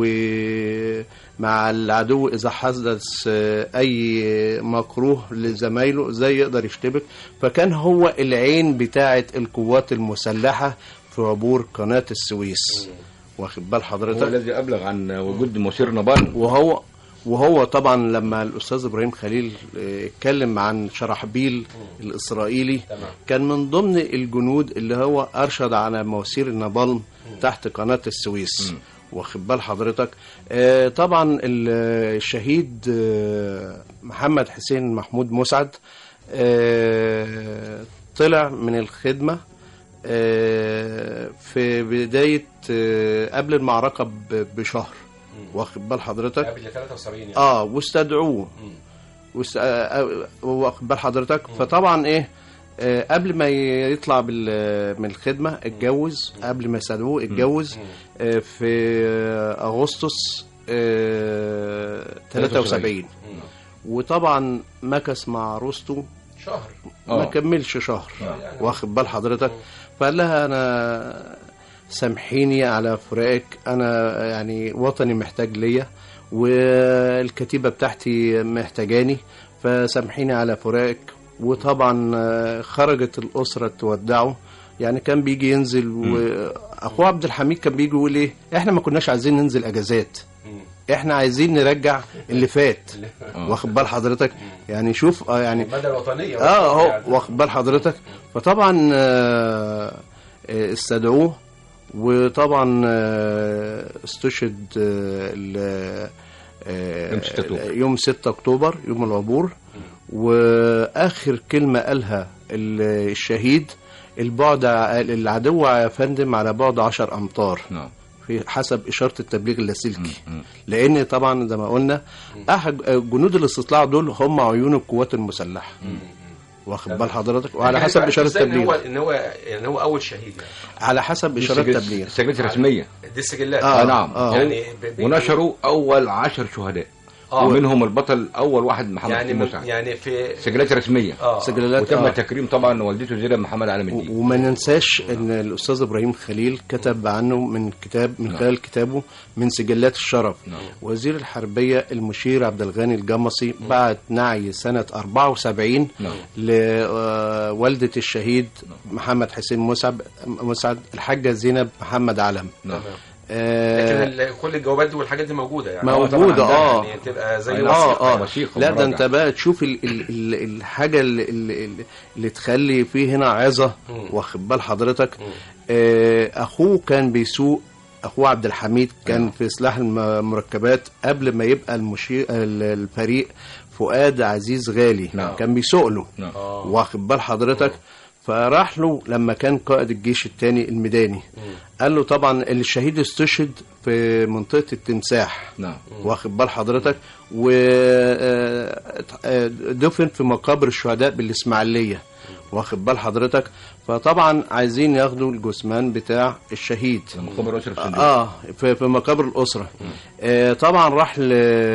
ومع العدو اذا حدث آه، اي مكروه لزمايله ازاي يقدر يشتبك فكان هو العين بتاعه القوات المسلحه في عبور قناه السويس واخد بال هو حضرتك الذي ابلغ عن وجود مسير نبال وهو وهو طبعا لما الاستاذ ابراهيم خليل آه، اتكلم عن شرحبيل الاسرائيلي تمام. كان من ضمن الجنود اللي هو ارشد على مواسير النابالم تحت قناه السويس واخد بال حضرتك آه، طبعا ال- الشهيد آه، محمد حسين محمود مسعد آه، طلع من الخدمه آه، في بدايه آه، قبل المعركه ب- بشهر واخد بال حضرتك قبل 73 يعني اه واستدعوه واست... آه، آه، واخد بال حضرتك فطبعا ايه آه، قبل ما يطلع بال- من الخدمه اتجوز قبل ما يستدعوه اتجوز آه، في آه، اغسطس آه، 73 وطبعا مكث مع عروسته شهر ما آه. كملش شهر واخد بال حضرتك فقال لها انا سامحيني على فراقك انا يعني وطني محتاج ليا والكتيبه بتاعتي محتاجاني فسامحيني على فراقك وطبعا آه، خرجت الاسره تودعه يعني كان بيجي ينزل واخوه عبد الحميد كان بيجي يقول ايه احنا ما كناش عايزين ننزل اجازات احنا عايزين نرجع اللي فات واخد بال حضرتك يعني شوف اه يعني المدى الوطنيه اه اهو يعني. واخد بال حضرتك فطبعا آه، آه، استدعوه وطبعا آه، استشهد آه، ال- آه، يوم 6 أكتوبر. يوم 6 اكتوبر يوم العبور واخر كلمه قالها ال- الشهيد البعد ع- العدو يا فندم على بعد 10 امتار نعم في حسب اشاره التبليغ اللاسلكي لان طبعا زي ما قلنا احد جنود الاستطلاع دول هم عيون القوات المسلحه واخد بال حضرتك وعلى يعني حسب بقى اشاره إزاي ان هو التبليغ ان هو يعني هو اول شهيد يعني على حسب اشاره التبليغ السجلات الرسميه دي السجلات آه، آه نعم آه. يعني ب- ب- ونشروا اول عشر شهداء آه. ومنهم البطل اول واحد محمد يعني حسين من- مسعد يعني في سجلات رسميه اه سجلات وتم آه. تكريم طبعا والدته زينب محمد علام و- الدين وما ننساش ان الاستاذ ابراهيم خليل كتب عنه من كتاب من خلال كتابه من سجلات الشرف نعم. وزير الحربيه المشير عبد الغني الجمصي بعت نعي سنه 74 نعم. لوالده الشهيد محمد حسين مسعد مسعد الحاجه زينب محمد علم نعم آه، لكن ال- كل الجوابات دي والحاجات دي موجوده يعني موجودة، طبعاً آه. يعني تبقى زي أيوة. وثيقة اه يعني. اه وثيقة لا ده ومراجعة. انت بقى تشوف ال ال ال الحاجه اللي, اللي, اللي تخلي فيه هنا عظه واخد بال حضرتك آه اخوه كان بيسوق اخوه عبد الحميد كان في سلاح المركبات قبل ما يبقى المشير ال- الفريق فؤاد عزيز غالي نعم. كان بيسوق له نعم. واخد بال حضرتك فراح له لما كان قائد الجيش الثاني الميداني قال له طبعا الشهيد استشهد في منطقه التمساح نعم واخد بال حضرتك ودفن في مقابر الشهداء بالاسماعيليه واخد بال حضرتك فطبعا عايزين ياخدوا الجثمان بتاع الشهيد مقابر اسره في صندوق. اه في, في مقابر الاسره آه طبعا راح ل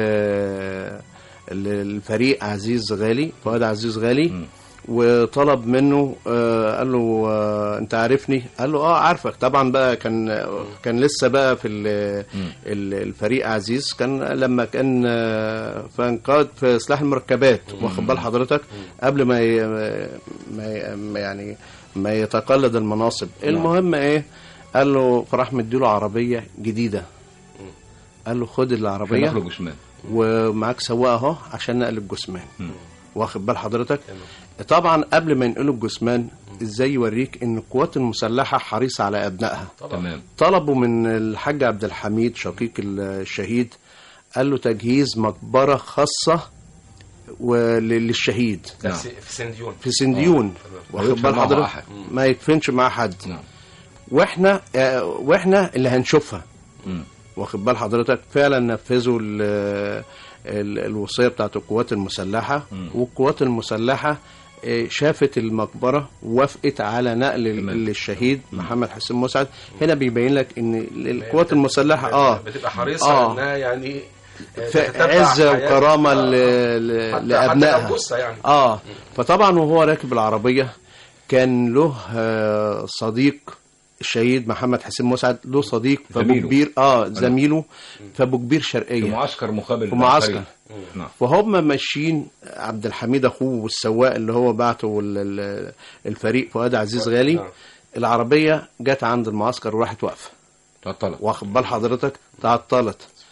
للفريق عزيز غالي فؤاد عزيز غالي وطلب منه آه قال له آه انت عارفني قال له اه عارفك طبعا بقى كان كان لسه بقى في ال- ال- الفريق عزيز كان لما كان آه، في انقاذ في سلاح المركبات واخد بال حضرتك قبل ما ي- ما ي- ما يعني ما يتقلد المناصب المهم ايه قال له فراح مديله عربيه جديده قال له خد عشان العربيه نخرج جثمان ومعاك سواق اهو عشان نقل الجثمان واخد بال حضرتك طبعا قبل ما ينقلوا الجثمان ازاي يوريك ان القوات المسلحه حريصه على ابنائها تمام طلبوا من الحاج عبد الحميد شقيق الشهيد قال له تجهيز مقبره خاصه ول- للشهيد ده نعم. في في سنديون في سنديون ما واخد يدفن بال معه حضرتك أحد. ما يدفنش مع حد نعم واحنا آه، واحنا اللي هنشوفها مم. واخد بال حضرتك فعلا نفذوا ال ال الوصيه بتاعت القوات المسلحه والقوات المسلحه آه، شافت المقبره وافقت على نقل ال- تمام. الشهيد محمد حسين مسعد هنا بيبين لك ان القوات المسلحه اه بتبقى حريصه آه. انها يعني آه، في تتتبع عزه حياة- وكرامه آه، ل- آه. ل- حتى- حتى لابنائها لو جثة يعني اه فطبعا وهو راكب العربيه كان له آه، صديق الشهيد محمد حسين مسعد له صديق في ابو زميله. كبير اه زميله في ابو كبير في شرقيه معسكر مقابل في معسكر. العسكري. نعم فهم ماشيين عبد الحميد اخوه والسواق اللي هو بعته ال- ال- الفريق فؤاد عزيز غالي نعم. العربيه جت عند المعسكر وراحت واقفه تعطلت واخد بال حضرتك تعطلت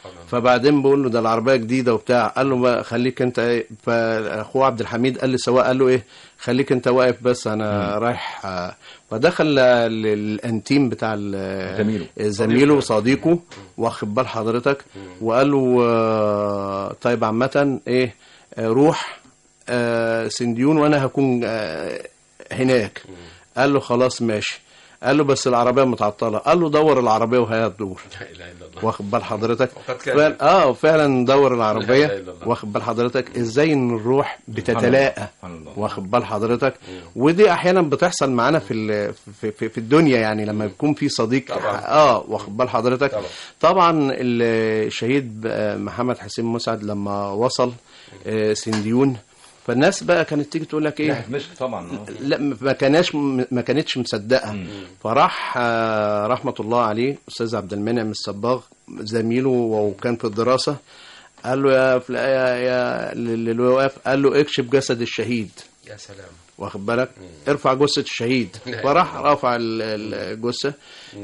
فبعدين بقول له ده العربيه جديده وبتاع قال له ما خليك انت ايه فاخوه عبد الحميد قال للسواق قال له ايه خليك انت واقف بس انا رايح آه، فدخل ل- للانتيم بتاع ال- زميله. زميله وصديقه واخد بال حضرتك وقال له آه، طيب عامه ايه آه، روح آه، سنديون وانا هكون آه، هناك قال له خلاص ماشي قال له بس العربيه متعطله قال له دور العربيه وهي تدور لا اله الا الله واخد بال حضرتك وقد كان. فعلا اه فعلا دور لا العربيه إله إلا الله. واخد بال حضرتك ازاي ان الروح بتتلاقى سبحان الله. واخد بال حضرتك ودي احيانا بتحصل معانا في ال- في, في, في الدنيا يعني لما يكون في صديق طبعاً. اه واخد بال حضرتك طبعاً. طبعا الشهيد آه، محمد حسين مسعد لما وصل آه، سنديون فالناس بقى كانت تيجي تقول لك ايه ريحه مسك طبعا آه. لا ما كاناش ما كانتش مصدقه فراح آه، رحمه الله عليه استاذ عبد المنعم الصباغ زميله وكان في الدراسه قال له يا فلا- يا, يا اللي واقف قال له اكشف جسد الشهيد يا سلام واخد بالك ارفع جثه الشهيد فراح رفع ال- ال- الجثه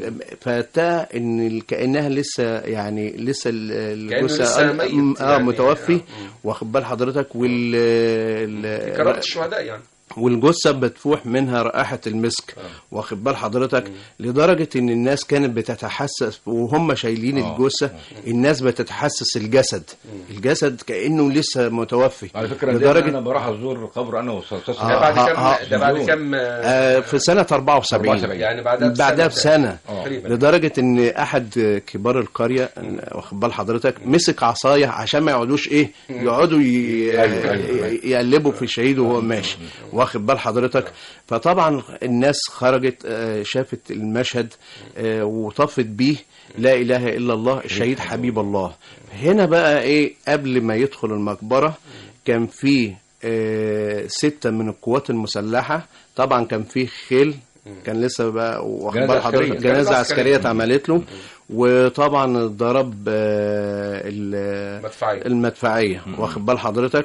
فاتى ان ال- كانها لسه يعني لسه ال- كأنه الجثه لسه آه، ميت اه يعني. متوفي آه. واخد بال حضرتك وال ال- كرامه الشهداء يعني والجثه بتفوح منها رائحه المسك واخد بال حضرتك لدرجه ان الناس كانت بتتحسس وهم شايلين آه. الجثه الناس بتتحسس الجسد الجسد كانه لسه متوفي على فكره لدرجه لدرجه انا بروح ازور قبر انا واستاذ ده آه، بعد آه، كم آه. ده بعد مليون. كم آه، في سنه 74 74. يعني بعدها بعدها بسنه آه. تقريبا لدرجه ان احد كبار القريه واخد بال حضرتك مسك عصايه عشان ما يقعدوش ايه يقعدوا ي- أيوة، أيوة. يقلبوا في الشهيد وهو ماشي واخد بال حضرتك فطبعا الناس خرجت آه، شافت المشهد آه، وطفت بيه لا اله الا الله الشهيد حبيب الله هنا بقى ايه قبل ما يدخل المقبره كان في آه، ستة من القوات المسلحة طبعا كان في خيل كان لسه بقى واخد جنازة بال حضرتك عسكرية. جنازة جنازة عسكرية عسكرية. اتعملت له وطبعا ضرب آه، ال- مدفعية. المدفعية واخد بال حضرتك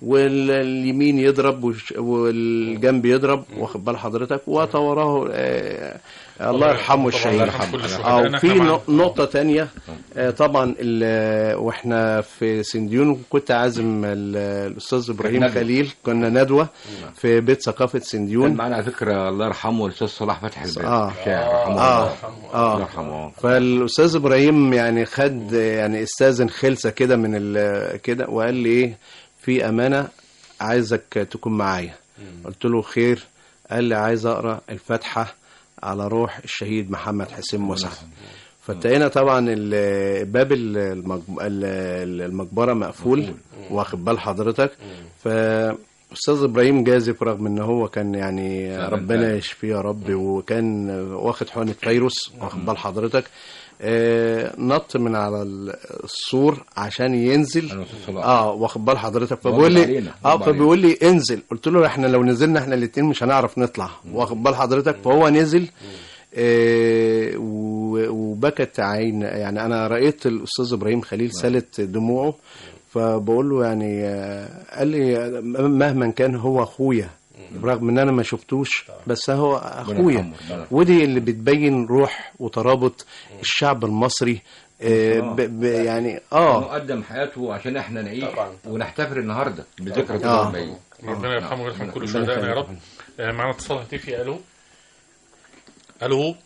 واليمين يضرب والش- والجنب يضرب واخد بال حضرتك وطوره آه، الله يرحمه طبعاً الشهيد الله يرحم كل الشهداء. اه إحنا في معانا- نق- نقطة تانية آه، طبعا ال- واحنا في سنديون كنت عازم ال- الأستاذ إبراهيم ندوة. خليل كنا ندوة في بيت ثقافة كان سنديون معانا على فكره الله يرحمه الاستاذ صلاح فتحي الباب آه. الشاعر رحمه آه. الله آه. الله يرحمه آه. فالاستاذ ابراهيم يعني خد يعني استاذن خلسه كده من ال- كده وقال لي ايه في امانه عايزك تكون معايا قلت له خير قال لي عايز اقرا الفاتحه على روح الشهيد محمد حسين مسعد فانتهينا طبعا ال- باب ال- المجب- ال- المقبره مقفول واخد بال حضرتك ف استاذ ابراهيم جازف رغم ان هو كان يعني فعلا ربنا فعلا. يشفيه يا رب وكان واخد حقنه فيروس واخد بال حضرتك آه، نط من على ال- السور عشان ينزل أنا وأستاذ صلاح. اه واخد بال حضرتك واجب فبيقول لي علينا، اه واجب علينا. فبيقول لي انزل قلت له احنا لو نزلنا احنا الاثنين مش هنعرف نطلع واخد بال حضرتك فهو نزل آه و- وبكت عين يعني انا رايت الاستاذ ابراهيم خليل سالت دموعه فبقول له يعني آه، قال لي مهما كان هو اخويا رغم ان انا ما شفتوش بس هو اخويا يرحمه، ربنا يرحمه. ودي اللي بتبين روح وترابط الشعب المصري آه ب ب يعني اه قدم حياته عشان احنا نعيش طبعاً. ونحتفل النهارده بذكرى آه. 43 ربنا يرحمه ويرحم كل ربنا شهدائنا يا رب يخليك. آه، معنا اتصال هاتفي الو الو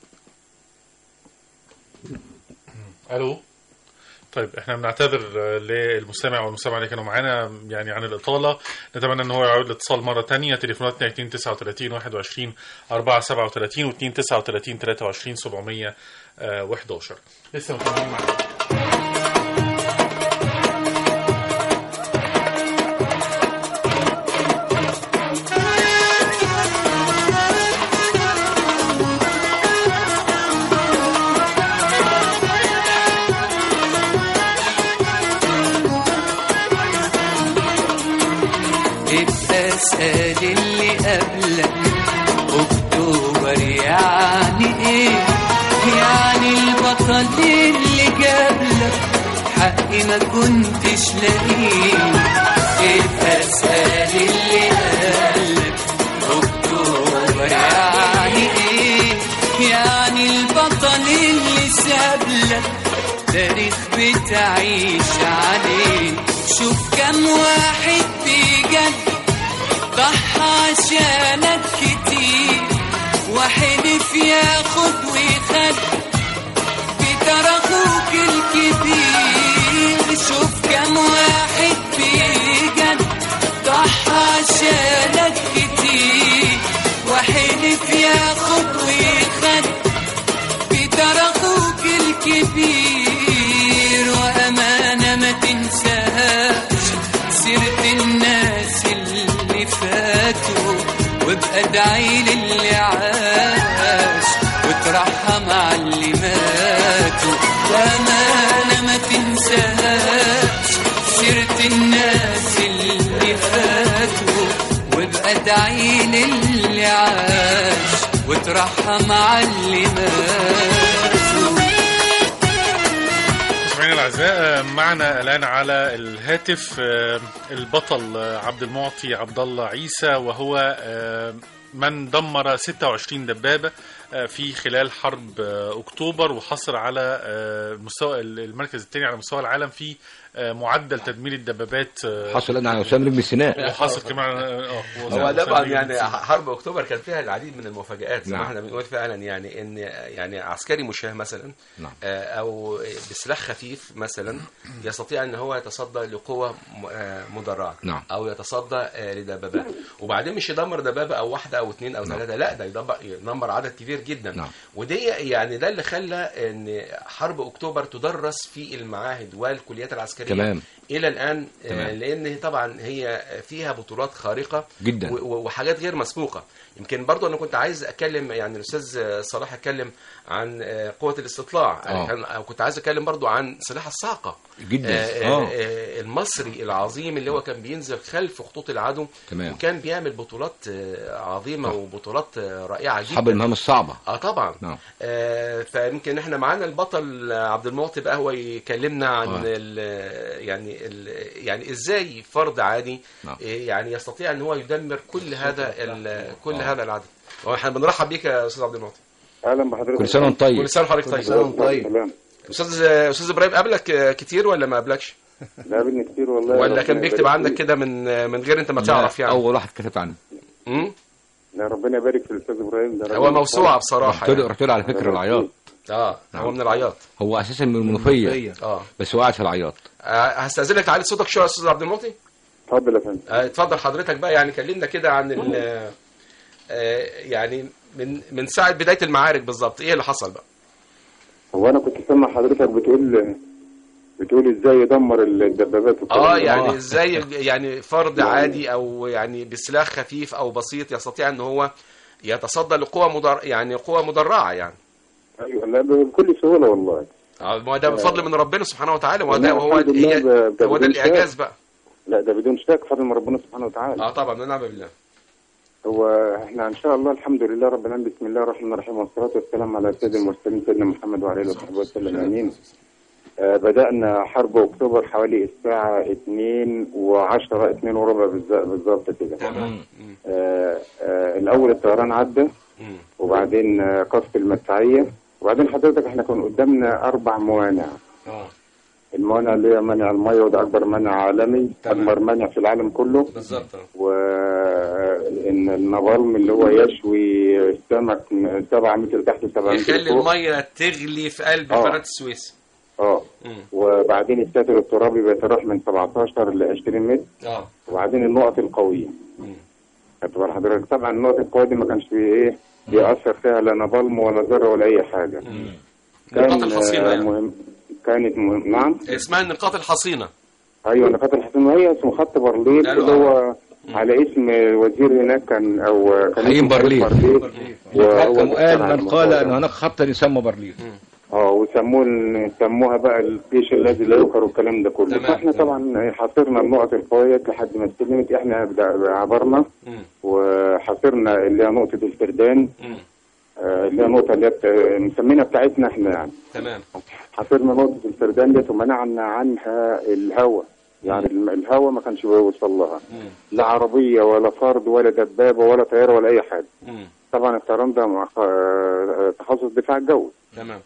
الو طيب احنا بنعتذر آه، للمستمع والمستمع اللي كانوا معانا يعني عن الاطاله نتمنى ان هو يعود الاتصال مره ثانيه تليفوناتنا 239 21 437 و 239 23 711 لسه مكملين معانا ابقى اسأل اللي قبلك اكتوبر يعني ايه يعني البطل اللي جابلك حقي ما كنتش لاقيه ابقى اسأل اللي قبلك اكتوبر يعني ايه يعني البطل اللي سابلك تاريخ بتاعك تعيش عليه شوف كم واحد بجد ضحى عشانك كتير وحلف ياخد ويخد بتر اخوك الكبير شوف كم واحد بجد ضحى عشانك كتير وحلف ياخد ويخد بتر اخوك الكبير وامانه ما تنساهاش سيره الناس اللي فاتوا وابقى ادعي للي عاش وترحم على اللي ماتوا وامانه ما تنساهاش سيره الناس اللي فاتوا وابقى ادعي للي عاش وترحم على اللي ماتوا مستمعينا الاعزاء معنا الان على الهاتف آه، البطل آه، عبد المعطي عبد الله عيسى وهو آه، من دمر 26 دبابه آه، في خلال حرب آه، اكتوبر وحصل على آه، مستوى المركز الثاني على مستوى العالم في آه، معدل تدمير الدبابات آه، حصل انا على وسام نجم السيناء وحصل كمان اه هو طبعا يعني حرب اكتوبر كان فيها العديد من المفاجآت زي ما نعم. احنا بنقول فعلا يعني ان يعني عسكري مشاه مثلا نعم. آه، او بسلاح خفيف مثلا يستطيع ان هو يتصدى لقوه م- آه، مدرعه نعم. او يتصدى آه، لدبابات وبعدين مش يدمر دبابه او واحده او اثنين او نعم. ثلاثه لا ده يدمر يدمر عدد كبير جدا نعم. ودي يعني ده اللي خلى ان حرب اكتوبر تدرس في المعاهد والكليات العسكريه تمام. الى الان آه، تمام. لان طبعا هي فيها بطولات خارقه جدا. و- و- وحاجات غير مسبوقه يمكن برضو انا كنت عايز اتكلم يعني الاستاذ صلاح اتكلم عن آه، قوه الاستطلاع آه. كان- أو كنت عايز اتكلم برضو عن سلاح الصاعقه جدا. آه، آه. آه، آه، المصري العظيم اللي هو كان بينزل خلف خطوط العدو تمام. وكان بيعمل بطولات آه، عظيمه وبطولات آه، رائعه جدا اصحاب المهام الصعبه اه طبعا نعم. آه فيمكن احنا معانا البطل آه، عبد المعطي بقى هو يكلمنا عن آه. ال يعني ال يعني ازاي فرد عادي نعم. آه، يعني يستطيع ان هو يدمر كل هذا ال- كل آه. هذا العدد واحنا بنرحب بيك يا استاذ عبد المعطي اهلا بحضرتك كل سنه وانت طيب كل سنه وحضرتك كل سنة طيب وانت طيب سلام استاذ استاذ ابراهيم قابلك آه، كتير ولا ما قابلكش لا قابلني كتير والله ولا ربنا كان بيكتب يبارك عندك فيك. كده من آه، من غير انت ما تعرف يعني اول واحد كتب عنه مم؟ لا ربنا يبارك في الاستاذ ابراهيم ده هو راجل موسوعه بصراحه رحت له يعني. رحت له على فكره العياط اه هو من العياط هو اساسا من المنوفيه اه بس هو قاعد في العياط آه، هستاذنك تعالي صوتك شويه يا استاذ عبد المعطي اتفضل يا فندم آه، اتفضل حضرتك بقى يعني كلمنا كده عن ال آه، يعني من من ساعه بدايه المعارك بالظبط ايه اللي حصل بقى هو انا كنت سامع حضرتك بتقول بتقول ازاي يدمر الدبابات والكلام اه ده. يعني ازاي يعني فرد عادي او يعني بسلاح خفيف او بسيط يستطيع ان هو يتصدى لقوه مدر يعني قوه مدرعه يعني ايوه لا بكل سهوله والله آه، ما ده بفضل من ربنا سبحانه وتعالى وده والله وهو الحمد لله هي ده- ده هو ده بدون شك. الاعجاز بقى لا ده بدون شك فضل من ربنا سبحانه وتعالى اه طبعا ونعم بالله هو احنا ان شاء الله الحمد لله رب العالمين بسم الله الرحمن الرحيم والصلاه والسلام على سيد المرسلين سيدنا محمد وعلى اله وصحبه وسلم امين آه بدانا حرب اكتوبر حوالي الساعه 2 و10 2 وربع بالز- بالظبط كده تمام آه آه الاول الطيران عدى مم. وبعدين آه، قصف المدفعيه وبعدين حضرتك احنا كان قدامنا اربع موانع اه الموانع اللي هي منع الميه وده اكبر منع عالمي تمام. اكبر منع في العالم كله بالظبط آه. وان النبالم اللي هو يشوي السمك من 7 متر تحت 7 متر يخلي فوق الميه تغلي في قلب آه. قناه السويس اه مم. وبعدين الساتر الترابي بيتراوح من 17 ل 20 متر اه وبعدين النقط القويه مم. خدت بال حضرتك طبعا النقط القويه دي ما كانش فيه ايه بيأثر فيها لا نبالم ولا ذره ولا اي حاجه النقاط الحصينه آه، يعني مهم كانت مهم نعم اسمها النقاط الحصينه ايوه نقاط الحصين وهي اسمه خط برليف قالوا اللي هو على اسم وزير هناك كان او كان حليم اسمه برليف. برليف وهو كم قال على من قال الموضوع ان ده. هناك خطا يسمى برليف اه وسموه سموها بقى الجيش الذي لا يكر والكلام ده كله تمام، فاحنا تمام. طبعا حاصرنا النقط القويه لحد ما استلمت احنا بدا- عبرنا مم. وحاصرنا اللي هي نقطه الفردان مم. آه، اللي هي النقطه اللي هي بتا- مسمينها بتاعتنا احنا يعني تمام حاصرنا نقطه الفردان ديت ومنعنا عنها الهواء يعني الم- الهواء ما كانش بيوصل لها مم. لا عربيه ولا فرد ولا دبابه ولا طياره ولا اي حاجه مم. طبعا الطيران ده مع- آه، تخصص دفاع الجوي تمام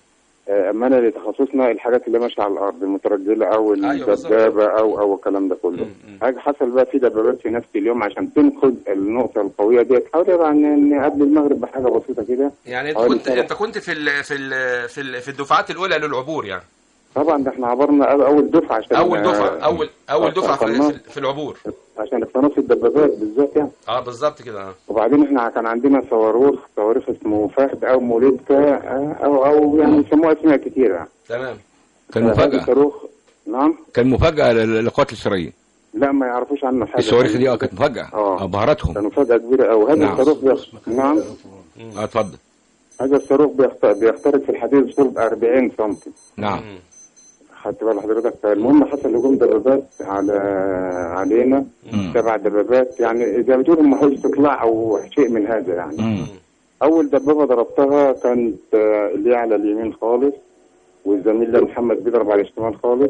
آه، امانه لتخصصنا الحاجات اللي ماشيه على الارض المترجله او أيوة بالظبط. الدبابه او او الكلام ده كله حاجه حصل بقى في دبابات في نفس اليوم عشان تنقذ النقطه القويه ديت حوالي طبعا ان قبل المغرب بحاجه بسيطه كده يعني انت حوالي كنت سبع- انت كنت في ال في ال في ال في الدفعات الاولى للعبور يعني طبعا ده احنا عبرنا أو- اول دفعه عشان اول دفعه آه، اول اول عشان دفعه في, قناة- في, في العبور عشان اقتناص الدبابات بالذات يعني اه بالظبط كده اه وبعدين احنا كان عندنا صواريخ صواريخ اسمه فهد او موليتكا آه، او او يعني يسموها اسماء كتيره يعني تمام كان هذه مفاجأة الصاروخ نعم كان مفاجأة لل- للقوات الإسرائيلية لا ما يعرفوش عنه حاجه الصواريخ دي اه كانت مفاجأة اه أبهرتهم كان مفاجاه كبيره قوي هذا نعم. الصاروخ بيخ... نعم اه اتفضل هذا الصاروخ بيخت... بيخترق في الحديد بطول 40 سم نعم خدت بال حضرتك فالمهم حصل هجوم دبابات على علينا سبع دبابات يعني زي ما بتقول هم حوش استطلاع او شيء من هذا يعني اول دبابه ضربتها كانت آه، اللي هي على اليمين خالص والزميل ده محمد بيضرب على الشمال خالص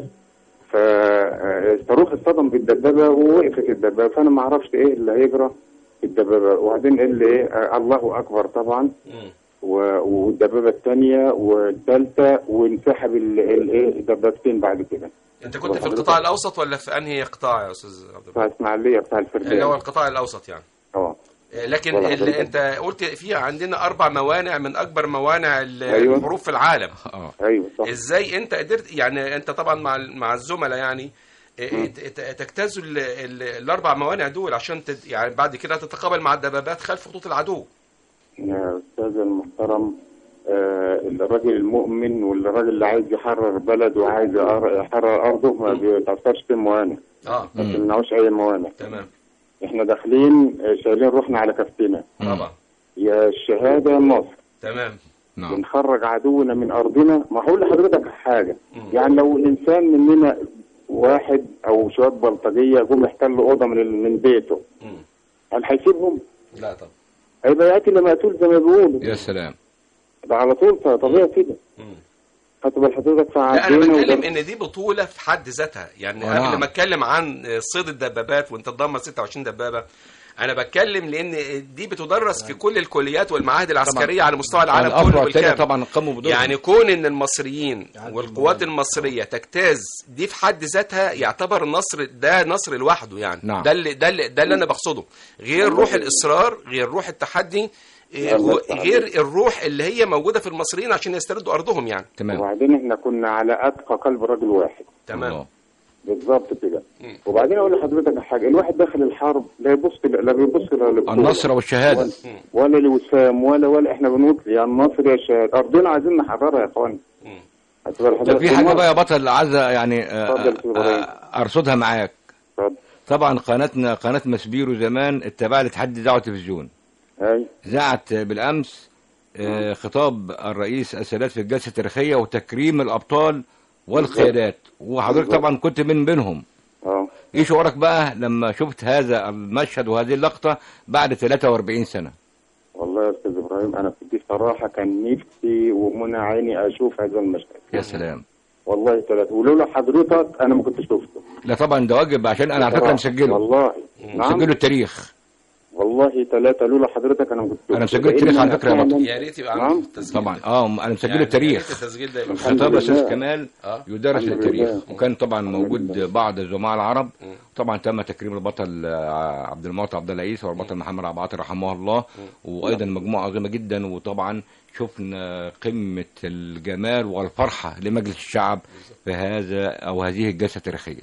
فالصاروخ اصطدم بالدبابه ووقفت الدبابه فانا ما اعرفش ايه اللي هيجرى في الدبابه وبعدين ايه اللي ايه آه، الله اكبر طبعا و- والدبابه الثانيه والثالثه وانسحب ال- الايه الدبابتين بعد كده انت كنت في القطاع الاوسط ولا في انهي قطاع يا استاذ عبد بتاع اسماعيليه بتاع اللي هو الفرديه القطاع الاوسط يعني اه آه، لكن ولا اللي حضرتك. انت قلت في عندنا اربع موانع من اكبر موانع ال- أيوة. الحروب في العالم ايوه صح ازاي انت قدرت يعني انت طبعا مع ال- مع الزملاء يعني آه، ت- ت- تجتازوا ال- ال- الاربع موانع دول عشان تد يعني بعد كده تتقابل مع الدبابات خلف خطوط العدو يا استاذ المحترم آه الراجل المؤمن والراجل اللي عايز يحرر بلد وعايز يحرر يحرر ارضه ما بيتاثرش في الموانع اه ما بيمنعوش اي موانع تمام احنا داخلين آه، شايلين روحنا على كفتنا طبعا يا الشهاده يا النصر تمام بنخرج عدونا من ارضنا ما هقول لحضرتك حاجه يعني لو الانسان مننا واحد او شويه بلطجيه جم يحتلوا اوضه من ال- من بيته هل هيسيبهم؟ لا طبعا هيبقى ياتي لما يقتل زي ما بيقولوا يا سلام ده على طول طبيعي كده خدت بال حضرتك لا انا فعدينا بتكلم وده- ان دي بطوله في حد ذاتها يعني آه، قبل نعم. ما اتكلم عن صيد الدبابات وانت تدمر 26 دبابه انا بتكلم لان دي بتدرس في كل الكليات والمعاهد العسكريه على مستوى العالم كله الأفرع التانية بالكامل طبعا قاموا بدورهم يعني كون ان المصريين والقوات المصريه تجتاز دي في حد ذاتها يعتبر النصر ده نصر لوحده يعني نعم. ده اللي ده اللي, ده اللي انا بقصده غير روح الاصرار غير روح التحدي إيه، الله هو- يفتح غير الروح اللي هي موجوده في المصريين عشان يستردوا ارضهم يعني تمام وبعدين احنا كنا على اتقى قلب رجل واحد تمام بالظبط كده وبعدين اقول لحضرتك حاجه الواحد داخل الحرب لا يبص لا بيبص لا للبطولة النصر والشهادة ولا, ولا لوسام ولا ولا احنا بنقول يا النصر يا الشهاده ارضنا عايزين نحررها يا اخوان خدت بال ده حضرتك؟ في حاجة بقى يا بطل عايزة يعني آه، اتفضل يا إبراهيم. آه، أرصدها معاك اتفضل. طبعا قناتنا قناة مسبيرو زمان التابعة لتحدي دعوة التلفزيون اي ذاعت بالأمس آه، خطاب الرئيس السادات في الجلسة التاريخية وتكريم الأبطال والقيادات وحضرتك طبعا كنت من بينهم اه ايه شعورك بقى لما شفت هذا المشهد وهذه اللقطة بعد 43 سنة والله يا استاذ ابراهيم انا في صراحه كان نفسي ومنى عيني اشوف هذا المشهد يا سلام والله ثلاثة ولولا حضرتك انا ما كنتش شفته لا طبعا ده واجب عشان انا على فكرة مسجله والله نعم مسجله التاريخ والله ثلاثة لولا حضرتك انا ما كنتش شفته انا مسجله التاريخ على فكرة يا بطل يا ريت يبقى نعم. عندك تسجيل طبعا اه انا مسجله يعني يا التاريخ ريت التسجيل ده يبقى الحمد خطاب استاذ لله. كمال اه يدرس الحمد التاريخ لله. وكان طبعا موجود بعض الزملاء العرب طبعا تم تكريم البطل آه، عبد المعطي عبد الله عيسى والبطل محمد عبد العاطي رحمه الله وايضا مجموعه عظيمه جدا وطبعا شفنا قمه الجمال والفرحه لمجلس الشعب في هذا او هذه الجلسه التاريخيه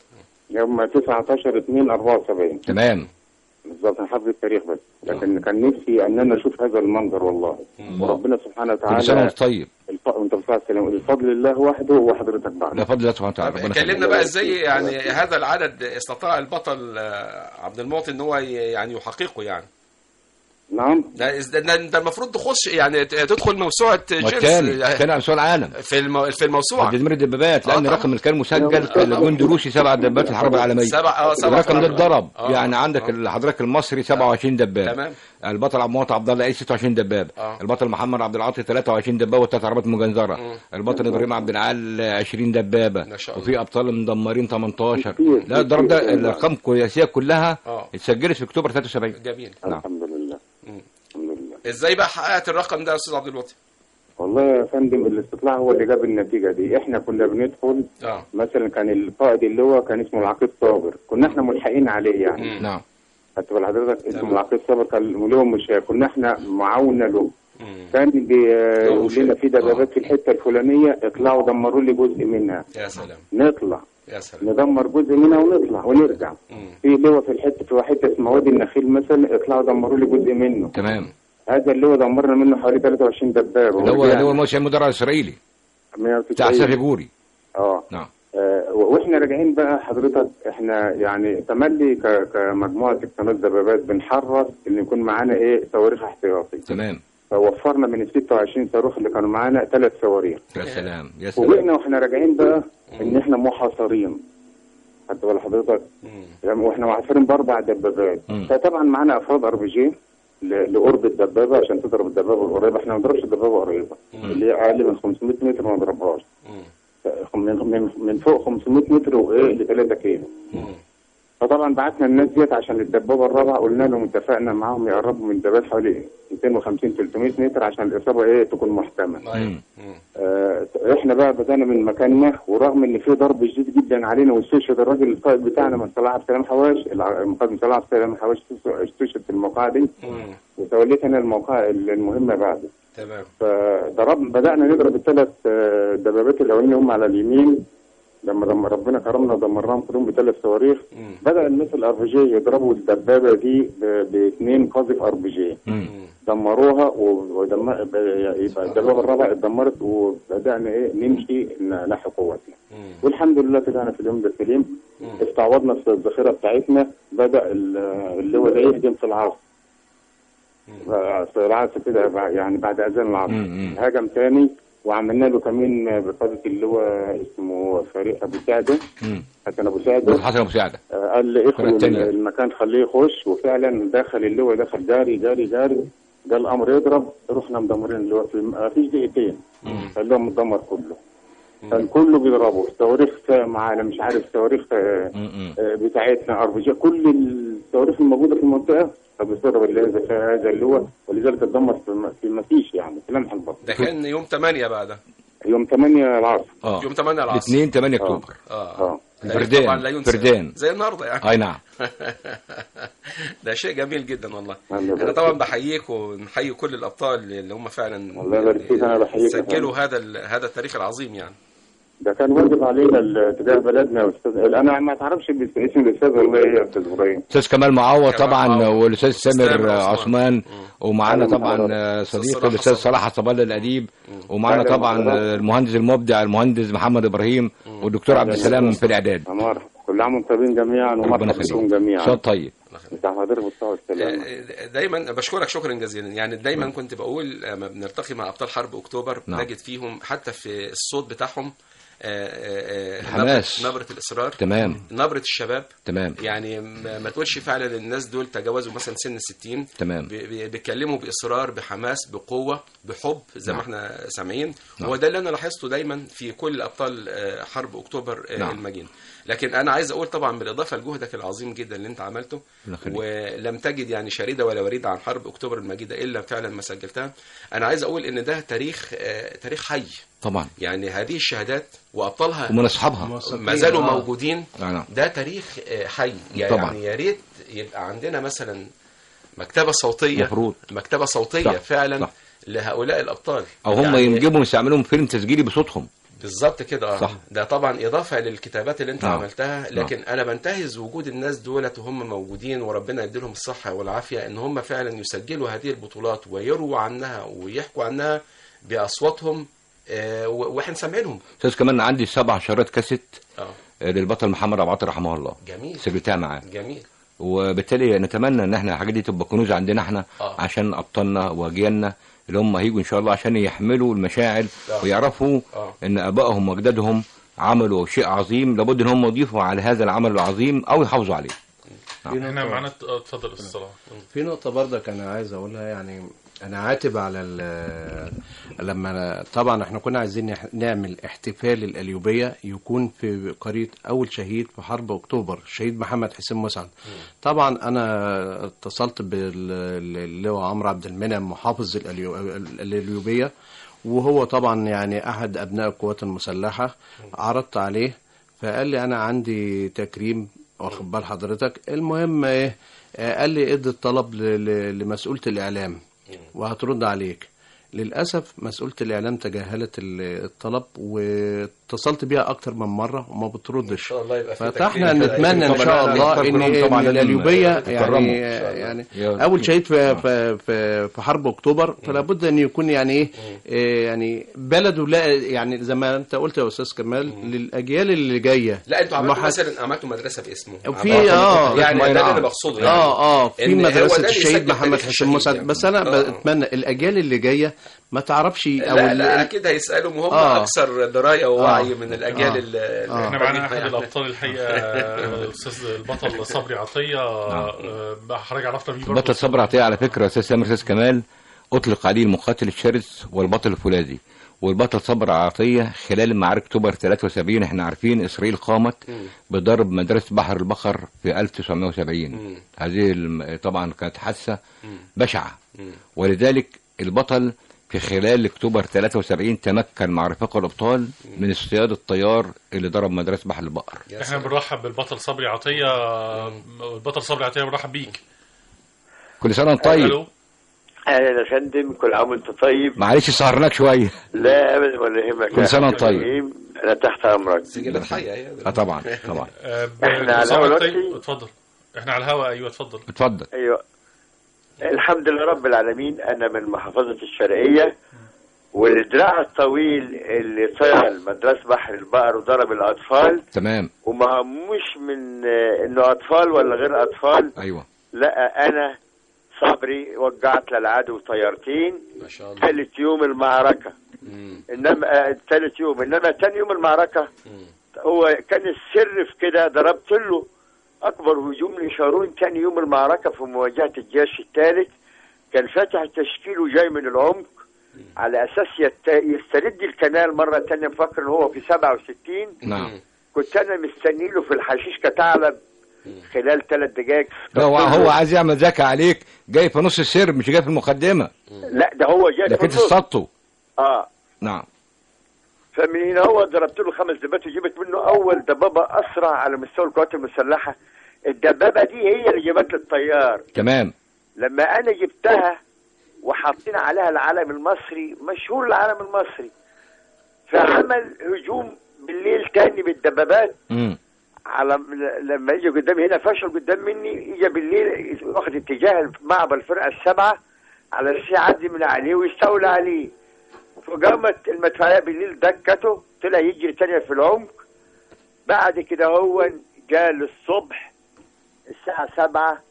يوم 19 2 74 تمام بالظبط انا حافظ التاريخ بس لكن كان نفسي ان انا اشوف هذا المنظر والله وربنا سبحانه كل سنه وتعالى وانت طيب الف... وانت بصلي على السلام الفضل لله وحده وحضرتك بعد لا فضل الله سبحانه وتعالى ربنا كلمنا يخليك. بقى ازاي يعني هذا العدد استطاع البطل آه، عبد المعطي ان هو ي- يعني يحققه يعني نعم ده ده- ده انت المفروض تخش يعني ت- تدخل موسوعه جينيس والثاني كان على سؤال العالم في المو... في الموسوعه تدمير الدبابات آه لان طبعا. الرقم اللي كان مسجل كان لجند روسي سبع دبابات في الحرب العالميه سبع اه سبع الرقم ده فرق. اتضرب آه. يعني عندك آه. حضرتك المصري 27 دبابه تمام البطل عبد المعطي عبد الله عيسى 26 دبابه آه. البطل محمد عبد العاطي 23 دبابه وثلاث عربات مجنزره مم. البطل ابراهيم عبد العال 20 دبابه ما شاء الله. وفي ابطال مدمرين 18 كتير، لا الضرب كتير. ده الارقام القياسيه كلها اه اتسجلت في اكتوبر 73 جميل نعم. الحمد لله مم. الحمد لله ازاي بقى حققت الرقم ده يا استاذ عبد اللطيف والله والله يا فندم الاستطلاع هو اللي جاب النتيجه دي احنا كنا بندخل اه مثلا كان القائد اللي هو كان اسمه العقيد صابر كنا احنا ملحقين عليه يعني نعم خدت بال حضرتك اسمه العقيد صابر كان لهم مش كنا احنا معاونه له كان بيقول لنا في دبابات في الحته الفلانيه اطلعوا دمروا لي جزء منها يا سلام نطلع يا سلام ندمر جزء منها ونطلع ونرجع في لواء في الحته في حته اسمها وادي النخيل مثلا اطلعوا دمروا لي جزء منه تمام هذا اللي هو دمرنا منه حوالي 23 دبابه اللي هو اللي هو الموسع المدرع الاسرائيلي بتاع سافي جوري اه نعم آه، واحنا راجعين بقى حضرتك احنا يعني تملي ك- كمجموعه اقتناص دبابات بنحرص ان يكون معانا ايه صواريخ احتياطي تمام فوفرنا من ال 26 صاروخ اللي كانوا معانا ثلاث صواريخ يا سلام يا سلام وجئنا واحنا راجعين بقى ان احنا محاصرين خدت بال حضرتك يعني واحنا محاصرين باربع دبابات مم. فطبعا معانا افراد ار بي جي ل- لقرب الدبابه عشان تضرب الدبابه القريبه احنا ما بنضربش الدبابه قريبه اللي هي اقل من 500 متر ما نضربهاش من من من فوق 500 متر وايه ل 3 كيلو فطبعا بعتنا الناس ديت عشان الدبابه الرابعه قلنا لهم اتفقنا معاهم يقربوا من الدبابات حوالي 250 300 متر عشان الاصابه ايه تكون محتمله مم. آه، احنا بقى بدانا من مكاننا ورغم ان في ضرب شديد جدا علينا واستشهد الراجل القائد بتاعنا من صلاح عبد السلام حواش الع- القائد من صلاح عبد السلام حواش استشهد في الموقعه دي وتوليت انا الموقع المهمه بعده تمام فضرب بدانا نضرب الثلاث آه، دبابات الاولانيه هم على اليمين لما لما ربنا كرمنا ودمرناهم كلهم بثلاث صواريخ بدا الناس الار بي جي يضربوا الدبابه دي ب- باثنين قاذف ار بي جي دمروها ودم يبقى الدبابه الرابعه اتدمرت وبدانا ايه نمشي نحو قوتنا والحمد لله طلعنا في اليوم ده سليم استعوضنا في الذخيره بتاعتنا بدا ال- اللواء ده يهجم في العصر في العصر كده بع- يعني بعد اذان العصر هاجم تاني وعملنا له كمين بقاده اللواء اسمه فريق ابو سعده مم. حسن ابو سعده حسن ابو سعده آه، قال لي الفرقة اخرج التانية. المكان خليه يخش وفعلا دخل اللواء دخل جاري جاري جاري جه الامر يضرب رحنا مدمرين اللواء في ما فيش دقيقتين خلوه متدمر كله كان كله بيضربه صواريخ معانا مش عارف صواريخ آه، آه، بتاعتنا ار بي جي كل الصواريخ الموجوده في المنطقه فبتضرب اللي هذا في هذا اللواء ولذلك اتدمر في ما- في ما فيش يعني في لمح البصر ده كان يوم 8 بقى ده يوم 8 العصر اه يوم 8 العصر 2 8 اكتوبر اه اه فردان، طبعا لا ينسى فردان. زي النهارده يعني اي نعم ده شيء جميل جدا والله الله انا يبارك طبعا فيك. ونحييك ونحيي كل الابطال اللي هم فعلا الله يبارك فيك، أنا بحييك يا سجلوا هذا ال- هذا التاريخ العظيم يعني ده كان واجب علينا ال- تجاه بلدنا يا استاذ انا ما تعرفش اسم الاستاذ والله ايه يا استاذ ابراهيم استاذ كمال معوض كمال طبعا معوض. والاستاذ سامر سامر عثمان. عثمان ومعانا أهلا طبعا بحضرتك. آه، أستاذ صديقي صلاح الاستاذ حسب صلاح صبال الاديب ومعانا أهلا طبعا بحضرتك. آه، المهندس المبدع المهندس محمد ابراهيم والدكتور عبد السلام في الاعداد عمار كل عام وانتم طيبين جميعا ربنا ومرحبا بكم يخليك جميعا صوت طيب بتاع حضرتك بالصحه والسلامه آه، دايما بشكرك شكرا جزيلا يعني دايما كنت بقول لما بنلتقي مع ابطال حرب اكتوبر نعم. نجد فيهم حتى في الصوت بتاعهم آه، آه، آه، الحماس. نبرة, نبرة الإصرار تمام نبرة الشباب تمام يعني ما ما تقولش فعلا الناس دول تجاوزوا مثلا سن الستين تمام. بي- بي- بيتكلموا بإصرار بحماس بقوة بحب زي ما نعم. احنا سامعين نعم. هو ده اللي أنا لاحظته دايما في كل أبطال آه، حرب أكتوبر آه، نعم. المجين لكن أنا عايز أقول طبعا بالإضافة لجهدك العظيم جدا اللي أنت عملته ربنا يخليك. ولم تجد يعني شريدة ولا وريدة عن حرب أكتوبر المجيدة إلا فعلا ما سجلتها أنا عايز أقول إن ده تاريخ آه، تاريخ حي طبعا يعني هذه الشهادات وأبطالها ومن اصحابها ما زالوا آه. موجودين آه، نعم. ده تاريخ آه، حي يعني طبعا. يا ريت يبقى عندنا مثلا مكتبه صوتيه مفروض. مكتبه صوتيه صح، فعلا صح. لهؤلاء الابطال او هم يعني ينجبوا يستعملوهم فيلم تسجيلي بصوتهم بالظبط كده اه صح. ده طبعا اضافه للكتابات اللي انت نعم. عملتها لكن انا بنتهز وجود الناس دولت وهم موجودين وربنا يديلهم الصحه والعافيه ان هم فعلا يسجلوا هذه البطولات ويرووا عنها ويحكوا عنها باصواتهم آه، و- واحنا سامعينهم استاذ كمان عندي سبع شرايط كاسيت اه آه، للبطل محمد عبد العاطي رحمه الله جميل سجلتها معاه جميل وبالتالي نتمنى ان احنا الحاجات دي تبقى كنوز عندنا احنا آه. عشان ابطالنا واجيالنا اللي هم هيجوا ان شاء الله عشان يحملوا المشاعر آه. ويعرفوا آه. ان ابائهم واجدادهم عملوا شيء عظيم لابد ان هم يضيفوا على هذا العمل العظيم او يحافظوا عليه هنا معانا آه، اتفضل استاذ صلاح في نقطة برضك أنا عايز أقولها يعني أنا عاتب على ال- لما طبعا احنا كنا عايزين نح- نعمل احتفال الأليوبية يكون في قرية أول شهيد في حرب أكتوبر الشهيد محمد حسين مسعد طبعا أنا اتصلت باللواء عمرو عبد المنعم محافظ الأليو- الأليوبية وهو طبعا يعني احد ابناء القوات المسلحه عرضت عليه فقال لي انا عندي تكريم واخد بال حضرتك المهم ايه آه، قال لي ادي الطلب ل- ل- لمسؤوله الاعلام وهترد عليك للاسف مسؤوله الاعلام تجاهلت ال- الطلب واتصلت بيها اكتر من مره وما بتردش ان شاء الله يبقى في فاحنا تكريم كده. نتمنى ان طبعاً شاء إحنا الله نختار ان كلهم طبعاً ان لازم القليوبيه تكرموا. يعني إن شاء الله. يعني يا- اول شهيد في في في, في حرب اكتوبر فلا بد ان يكون يعني ايه إيه يعني بلده لا يعني زي ما انت قلت يا استاذ كمال للاجيال اللي جايه لا انتوا عملتوا ما حد- مثلا عملتوا مدرسه باسمه وفي عملتوا- اه يعني ده اللي نعم. انا بقصده يعني اه اه في إن هو ده مدرسه اللي الشهيد يسجل محمد تاريخ حسين الشهيد مسعد يعني. بس انا آه. بتمنى الاجيال اللي جايه ما تعرفش او لا, لا ال- اكيد هيسالوا وهم آه. اكثر درايه ووعي آه. من الاجيال آه. ال- آه. احنا معانا احد يعني. الابطال الحقيقه الاستاذ البطل صبري عطيه آه، بقى حضرتك عرفنا بيه برضه بطل صبر عطيه على فكره استاذ سامر استاذ كمال اطلق عليه المقاتل الشرس والبطل الفولاذي والبطل صبر عطيه خلال معارك اكتوبر 73 احنا عارفين اسرائيل قامت بضرب مدرسه بحر البقر في 1970 هذه الم- طبعا كانت حادثه بشعه ولذلك البطل في خلال اكتوبر 73 تمكن مع رفاقه الابطال من اصطياد الطيار اللي ضرب مدرسه بحر البقر يا احنا سلام. بنرحب بالبطل صبري عطيه البطل صبري عطيه بنرحب بيك كل سنه وانت طيب الو اهلا يا فندم كل عام وانت طيب معلش سهرناك شويه لا ابدا ولا يهمك كل سنة يا وأنت طيب. إبراهيم. انا تحت امرك سجلات حيه هي اه طبعا طبعا آه، ب- إحنا على صبري الهوا عطية- دلوقتي؟ اتفضل احنا على الهواء ايوه اتفضل اتفضل ايوه الحمد لله رب العالمين انا من محافظه الشرقيه والدراع الطويل اللي طال مدرسه بحر البقر وضرب الاطفال تمام وما مش من آه، انه اطفال ولا غير اطفال ايوه لا انا صبري وقعت للعدو طيارتين ما شاء الله ثالث يوم المعركه مم. انما آه، ثالث يوم انما ثاني يوم المعركه مم. هو كان السر في كده ضربت له اكبر هجوم لشارون ثاني يوم المعركه في مواجهه الجيش الثالث كان فاتح تشكيله جاي من العمق على اساس يت... يسترد الكنال مره ثانيه مفكر ان هو في 67 نعم كنت انا مستني له في الحشيش كثعلب خلال ثلاث دقائق ده هو هو عايز يعمل ذكاء عليك جاي في نص السر مش جاي في المقدمه لا ده هو جاي ده في كنت النص. اصطدته اه نعم فمن هنا هو ضربت له خمس دبابات وجبت منه اول دبابه اسرع على مستوى القوات المسلحه الدبابه دي هي اللي جابت لي الطيار تمام لما انا جبتها وحاطين عليها العلم المصري مشهور العلم المصري فعمل هجوم بالليل تاني بالدبابات امم على لما يجي قدامي هنا فشل قدام مني يجي بالليل واخد اتجاه معبر الفرقه السبعه على اساس يعدي من عليه ويستولى عليه فقامت المدفعيه بالليل دكته طلع يجري تاني في العمق بعد كده هو جاء الصبح الساعه سبعة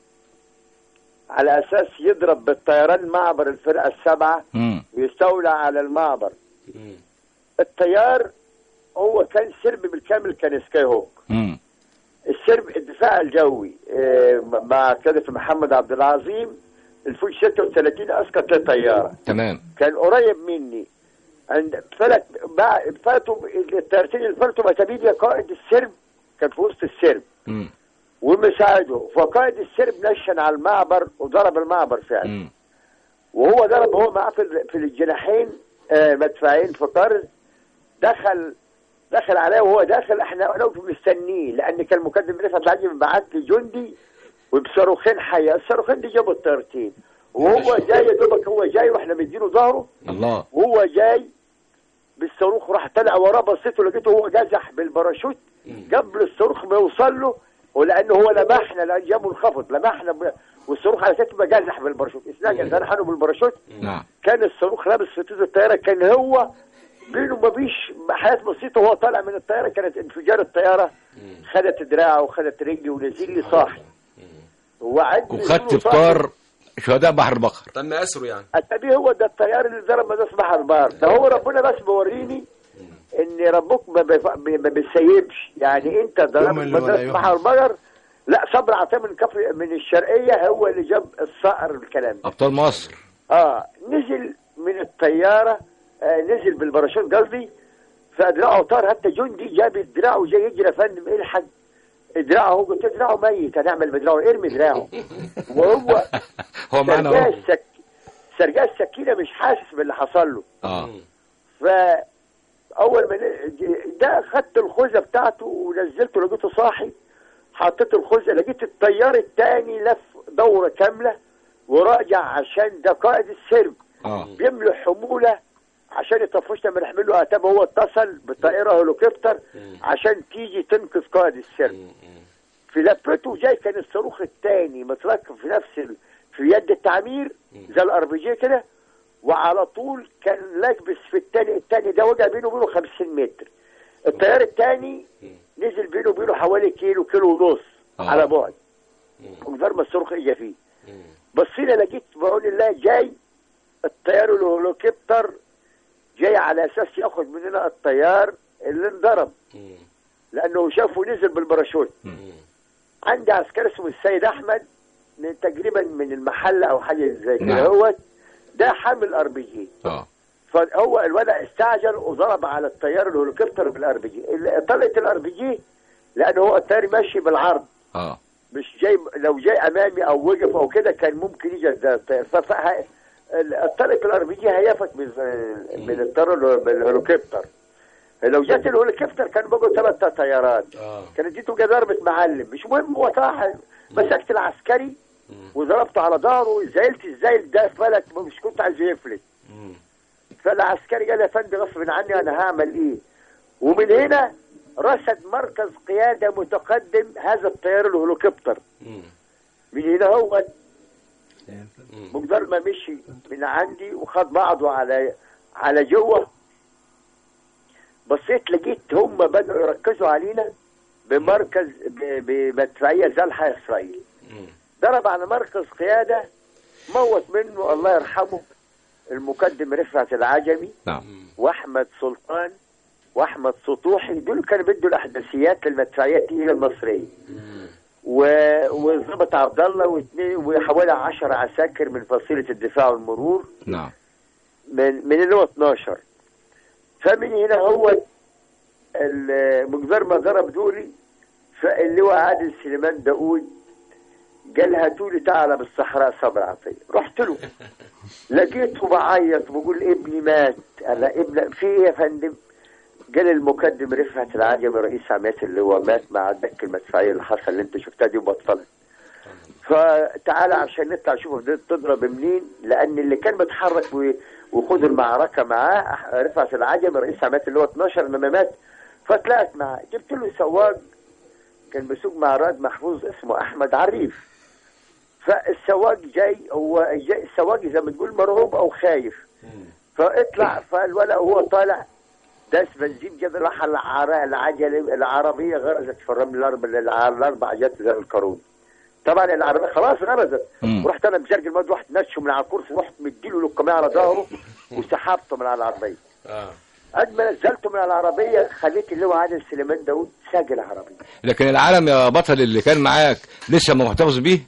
على اساس يضرب بالطيران معبر الفرقه السبعه امم ويستولى على المعبر مم. الطيار هو كان سرب بالكامل كان سكاي هوك امم السرب الدفاع الجوي آه، مع كادف محمد عبد العظيم الفوج 36 اسقط طياره تمام كان قريب مني عند فلت بع- فاتوا الطيارتين اللي فلتوا متابيديا قائد السرب كان في وسط السرب امم ومساعده فقائد السرب نشن على المعبر وضرب المعبر فعلا امم وهو ضرب هو معاه في ال- في الجناحين آه، مدفعين في طرز دخل دخل عليه وهو داخل احنا لو مستنيه لان كان مقدم رفعت العجم بعت لي جندي وبصاروخين حيه الصاروخين دي جابوا الطيارتين وهو جاي يا دوبك هو جاي واحنا مدينه ظهره الله وهو جاي بالصاروخ راح طلع وراه بصيته لقيته هو جازح بالباراشوت قبل الصاروخ ما يوصل له ولانه هو لمحنا لان جابوا الخفض لمحنا ب... والصاروخ على اساس يبقى جازح بالباراشوت اثناء جازحين حنوا بالباراشوت نعم كان الصاروخ لابس في تيز الطياره كان هو بينه وما بيش حياه بسيطه وهو طالع من الطياره كانت انفجار الطياره خدت دراعه وخدت رجلي ونزل لي صاحي وعندي وخدت نزول صاحي. فطار شهداء بحر البقر تم اسره يعني النبي هو ده الطيار اللي ضرب مدرسة بحر البار ده هو ربنا بس بيوريني ان ربك ما, بيف... ما بيسيبش يعني انت ضربت يوم اللي ولا مدرسة يوم. بحر البقر لا صبر عطيه من كفر من الشرقيه هو اللي جاب الصقر الكلام ده ابطال مصر اه نزل من الطياره آه نزل بالباراشوت قصدي فدراعه طار حتى جندي جاب دراعه جاي يجري يا فندم الحق دراعه هو قلت له دراعه ميت هنعمل بدراعه ارمي دراعه وهو هو معانا سرجاه اهو السك... سرجاه السكينه مش حاسس باللي حصل له اه فاول ما ن- ده خدت الخوذه بتاعته ونزلته لقيته صاحي حطيت الخوذه لقيت الطيار الثاني لف دوره كامله وراجع عشان ده قائد السرب اه بيملوا حموله عشان يطفشنا من حمله اتابع هو اتصل بطائره هليكوبتر عشان تيجي تنقذ قائد السرب في لفته جاي كان الصاروخ الثاني متركب في نفس ال... في يد التعمير زي الار بي جي كده وعلى طول كان لابس في الثاني الثاني ده وجع بينه وبينه 50 متر الطيار الثاني نزل بينه وبينه حوالي كيلو كيلو ونص آه. على بعد وغير ما الصاروخ اجى فيه بصينا لقيت بعون الله جاي الطيار الهليكوبتر جاي على اساس ياخد مننا الطيار اللي انضرب لانه شافه نزل بالباراشوت عندي عسكري اسمه السيد احمد من تقريبا من المحله او حاجه زي كده نعم. هو ده حامل ار بي جي اه فهو الولد استعجل وضرب على الطيار الهليكوبتر بالار بي جي اللي طلعت الار بي جي لان هو الطيار ماشي بالعرض اه مش جاي لو جاي امامي او وقف او كده كان ممكن يجي ده الطيار ففه- الطلق الار بي جي هيفت من من الطيار الهلو- بالهليكوبتر لو جت الهليكوبتر كان بقوا ثلاث طيارات كانت اديته جا ضربه معلم مش مهم هو طاح مسكت العسكري وضربته على ظهره زعلت الزايل ده فلت مش كنت عايزه يفلت فالعسكري قال يا فندم غصب عني انا هعمل ايه ومن هنا رصد مركز قياده متقدم هذا الطيار الهليكوبتر من هنا هو مقدار ما مشي من عندي وخد بعضه على على جوه بصيت لقيت هم بدأوا يركزوا علينا بمركز ب- بمدفعية زلحة إسرائيل ضرب على مركز قيادة موت منه الله يرحمه المقدم رفعت العجمي نعم واحمد سلطان واحمد سطوحي دول كانوا بيدوا الاحداثيات للمدفعيات الى المصريه و- والضابط عبد الله واثنين وحوالي 10 عساكر من فصيله الدفاع والمرور نعم من من اللي هو 12 فمن هنا هو ال- مقدار ما ضرب دوري فاللي هو عادل سليمان داوود قال هاتوا لي تعالى بالصحراء صبر عطيه رحت له لقيته بعيط بقول ابني مات انا ابن في ايه يا فندم قال المقدم رفعت العجمي رئيس عمليات اللي هو مات مع الدك المدفعيه اللي حصل اللي انت شفتها دي وبطلت فتعالى عشان نطلع نشوف بدأت تضرب منين لان اللي كان متحرك و- وخد المعركه معاه أح- رفعت العجمي رئيس عمليات اللي هو 12 لما مات فطلعت معاه جبت له سواق كان بيسوق مع رائد محفوظ اسمه احمد عريف فالسواق جاي هو جاي السواق زي ما تقول مرعوب او خايف فاطلع فالولد هو طالع داس بنزين جاب راح العر- العجله العربيه غرزت في الرمل الاربع الاربع جت زي القارون طبعا العربيه خلاص غرزت مم. ورحت انا بجرج المواد رحت نششه من على الكرسي ورحت مديله لقمه على ظهره وسحبته من على العربيه اه قد ما نزلته من على العربيه خليت اللي هو عادل سليمان داوود ساق العربيه لكن العالم يا بطل اللي كان معاك لسه محتفظ بيه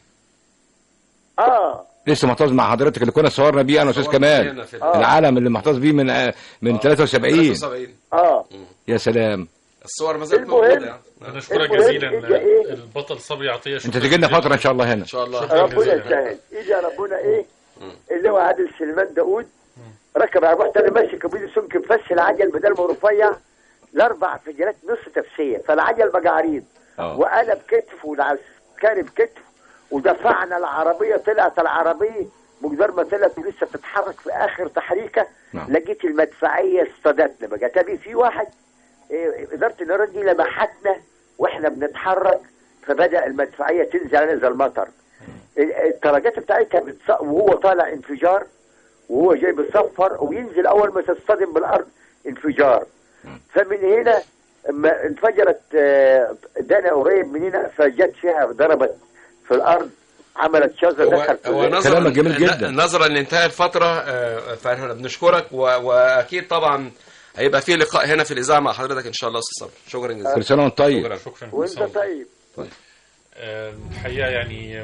اه لسه محتفظ مع حضرتك اللي كنا صورنا بيه انا واستاذ صورنا كمال بينا في ال- آه. العالم اللي محتفظ بيه من آه، من 73 73 اه يا سلام الصور ما زالت المهم- موجوده يعني. انا اشكرك المهم جزيلا إجا إيه؟ البطل صبري عطيه انت شكراً تجي لنا جزيلاً. فتره ان شاء الله هنا ان شاء الله شكراً ربنا جزيلاً. يسهل اجى ربنا ايه اللي هو عادل سليمان داوود ركب على رحت انا ماسك بيدي سمك مفسي العجل بدل ما رفيع الاربع فجرات نص تفسيه فالعجل بقى عريض اه وانا بكتف والعسكري بكتف ودفعنا العربيه طلعت العربيه مقدار ما طلعت ولسه بتتحرك في اخر تحريكه نعم. لقيت المدفعيه اصطادتنا بقى تبي في واحد إيه، اداره النار دي لمحتنا واحنا بنتحرك فبدا المدفعيه تنزل علينا زي المطر ال- الدرجات بتاعتها بتص... وهو طالع انفجار وهو جاي بيصفر وينزل اول ما تصطدم بالارض انفجار فمن هنا اما انفجرت آه، دانا قريب مننا فجت فيها ضربت في الارض عملت شجره هو, دخل في هو ال- نظرا كلامك جميل جدا. ن- نظرا لانتهاء الفتره آه، فاحنا بنشكرك و... واكيد طبعا هيبقى في لقاء هنا في الاذاعه مع حضرتك ان شاء الله استاذ صبري شكرا كل جزيلا سنه وانت طيب شكرا شكرا وانت طيب آه، الحقيقه يعني آم،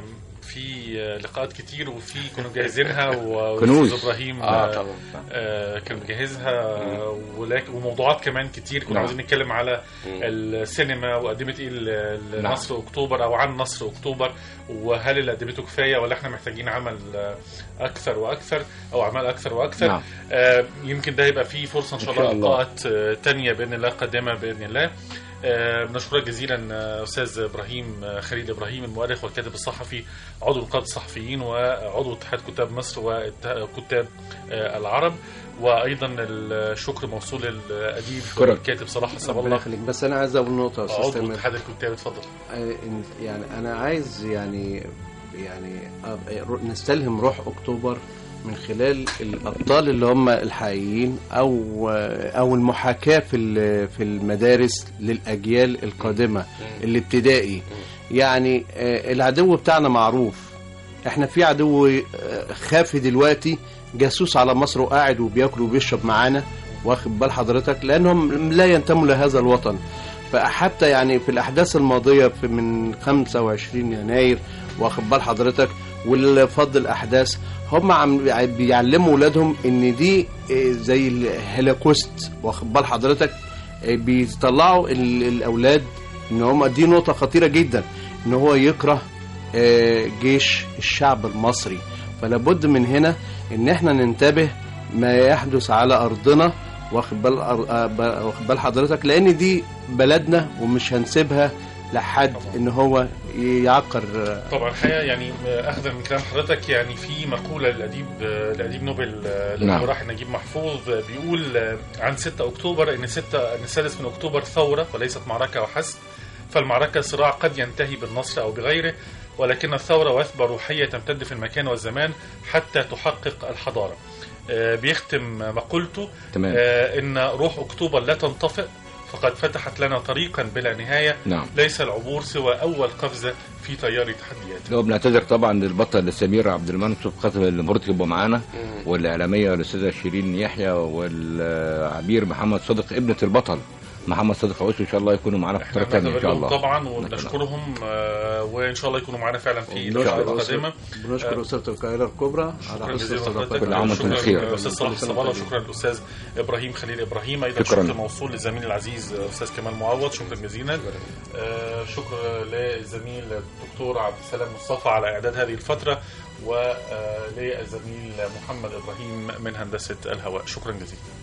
في آه، لقاءات كتير وفي كنا مجهزينها و- كنوز. والاستاذ ابراهيم آه، آه، طبعاً. آه، كان مجهزها ولكن وموضوعات كمان كتير كنا نعم. عاوزين نتكلم على السينما وقدمت ايه ل- نعم. لنصر اكتوبر او عن نصر اكتوبر وهل اللي قدمته كفايه ولا احنا محتاجين عمل آه، اكثر واكثر او اعمال اكثر واكثر نعم. آه، يمكن ده يبقى فيه فرصه ان شاء إن شاء الله الله. لقاءات آه، تانية باذن الله قادمه باذن الله آه، بنشكرك جزيلا آه، استاذ ابراهيم آه، خليل ابراهيم المؤرخ والكاتب الصحفي عضو نقابه الصحفيين وعضو اتحاد كتاب مصر وكتاب آه، العرب وايضا الشكر موصول للاديب شكراً. الكاتب صلاح حسب ربنا الله يخليك بس انا عايز اقول نقطه يا استاذ عضو تامر اتحاد الكتاب اتفضل آه، إن- يعني انا عايز يعني يعني أب- نستلهم روح اكتوبر من خلال الابطال اللي هم الحقيقيين او او المحاكاه في ال- في المدارس للاجيال القادمه الابتدائي يعني آه، العدو بتاعنا معروف احنا في عدو آه، خافي دلوقتي جاسوس على مصر وقاعد وبياكل وبيشرب معانا واخد بال حضرتك لانهم لا ينتموا لهذا الوطن فحتى يعني في الاحداث الماضيه في من 25 يناير واخد بال حضرتك والفض الاحداث هم عم بيعلموا اولادهم ان دي آه، زي الهولوكوست واخد بال حضرتك آه، بيطلعوا ال- الاولاد ان هم دي نقطه خطيره جدا ان هو يكره آه، جيش الشعب المصري فلا بد من هنا ان احنا ننتبه ما يحدث على ارضنا واخد بال أر- آه، ب- واخد بال حضرتك لان دي بلدنا ومش هنسيبها لحد ان هو يعقر آه، طبعا الحقيقه يعني اخذا من كلام حضرتك يعني في مقوله للاديب الاديب نوبل نعم. نعم. راح نجيب محفوظ بيقول عن 6 اكتوبر ان 6 ان السادس من اكتوبر ثوره وليست معركه وحسب فالمعركه صراع قد ينتهي بالنصر او بغيره ولكن الثوره وثبه روحيه تمتد في المكان والزمان حتى تحقق الحضاره. آه، بيختم مقولته تمام. آه، ان روح اكتوبر لا تنطفئ فقد فتحت لنا طريقا بلا نهايه نعم. ليس العبور سوى اول قفزه في تيار التحديات. لو بنعتذر طبعا للبطل سمير عبد المنصف خاطر المرتب يبقى معانا والاعلاميه الاستاذه شيرين يحيى والعبير محمد صادق ابنه البطل محمد صادق عويس ان شاء الله يكونوا معانا في احنا فتره ثانيه ان شاء الله طبعا وبنشكرهم آه، وان شاء الله يكونوا معانا فعلا في بنشكر الحلقات أسرة- القادمه بنشكر اسره القاهره الكبرى على شكرا حسن جزيلا استضافتكم لحضرتك كل عام وانتم شكراً بخير. للاستاذ صلاح الصباله شكرا للاستاذ ابراهيم خليل ابراهيم ايضا شكراً. شكر موصول للزميل العزيز استاذ كمال معوض شكرا جزيلا آه، شكر للزميل الدكتور عبد السلام مصطفى على اعداد هذه الفتره وللزميل محمد ابراهيم من هندسه الهواء شكرا جزيلا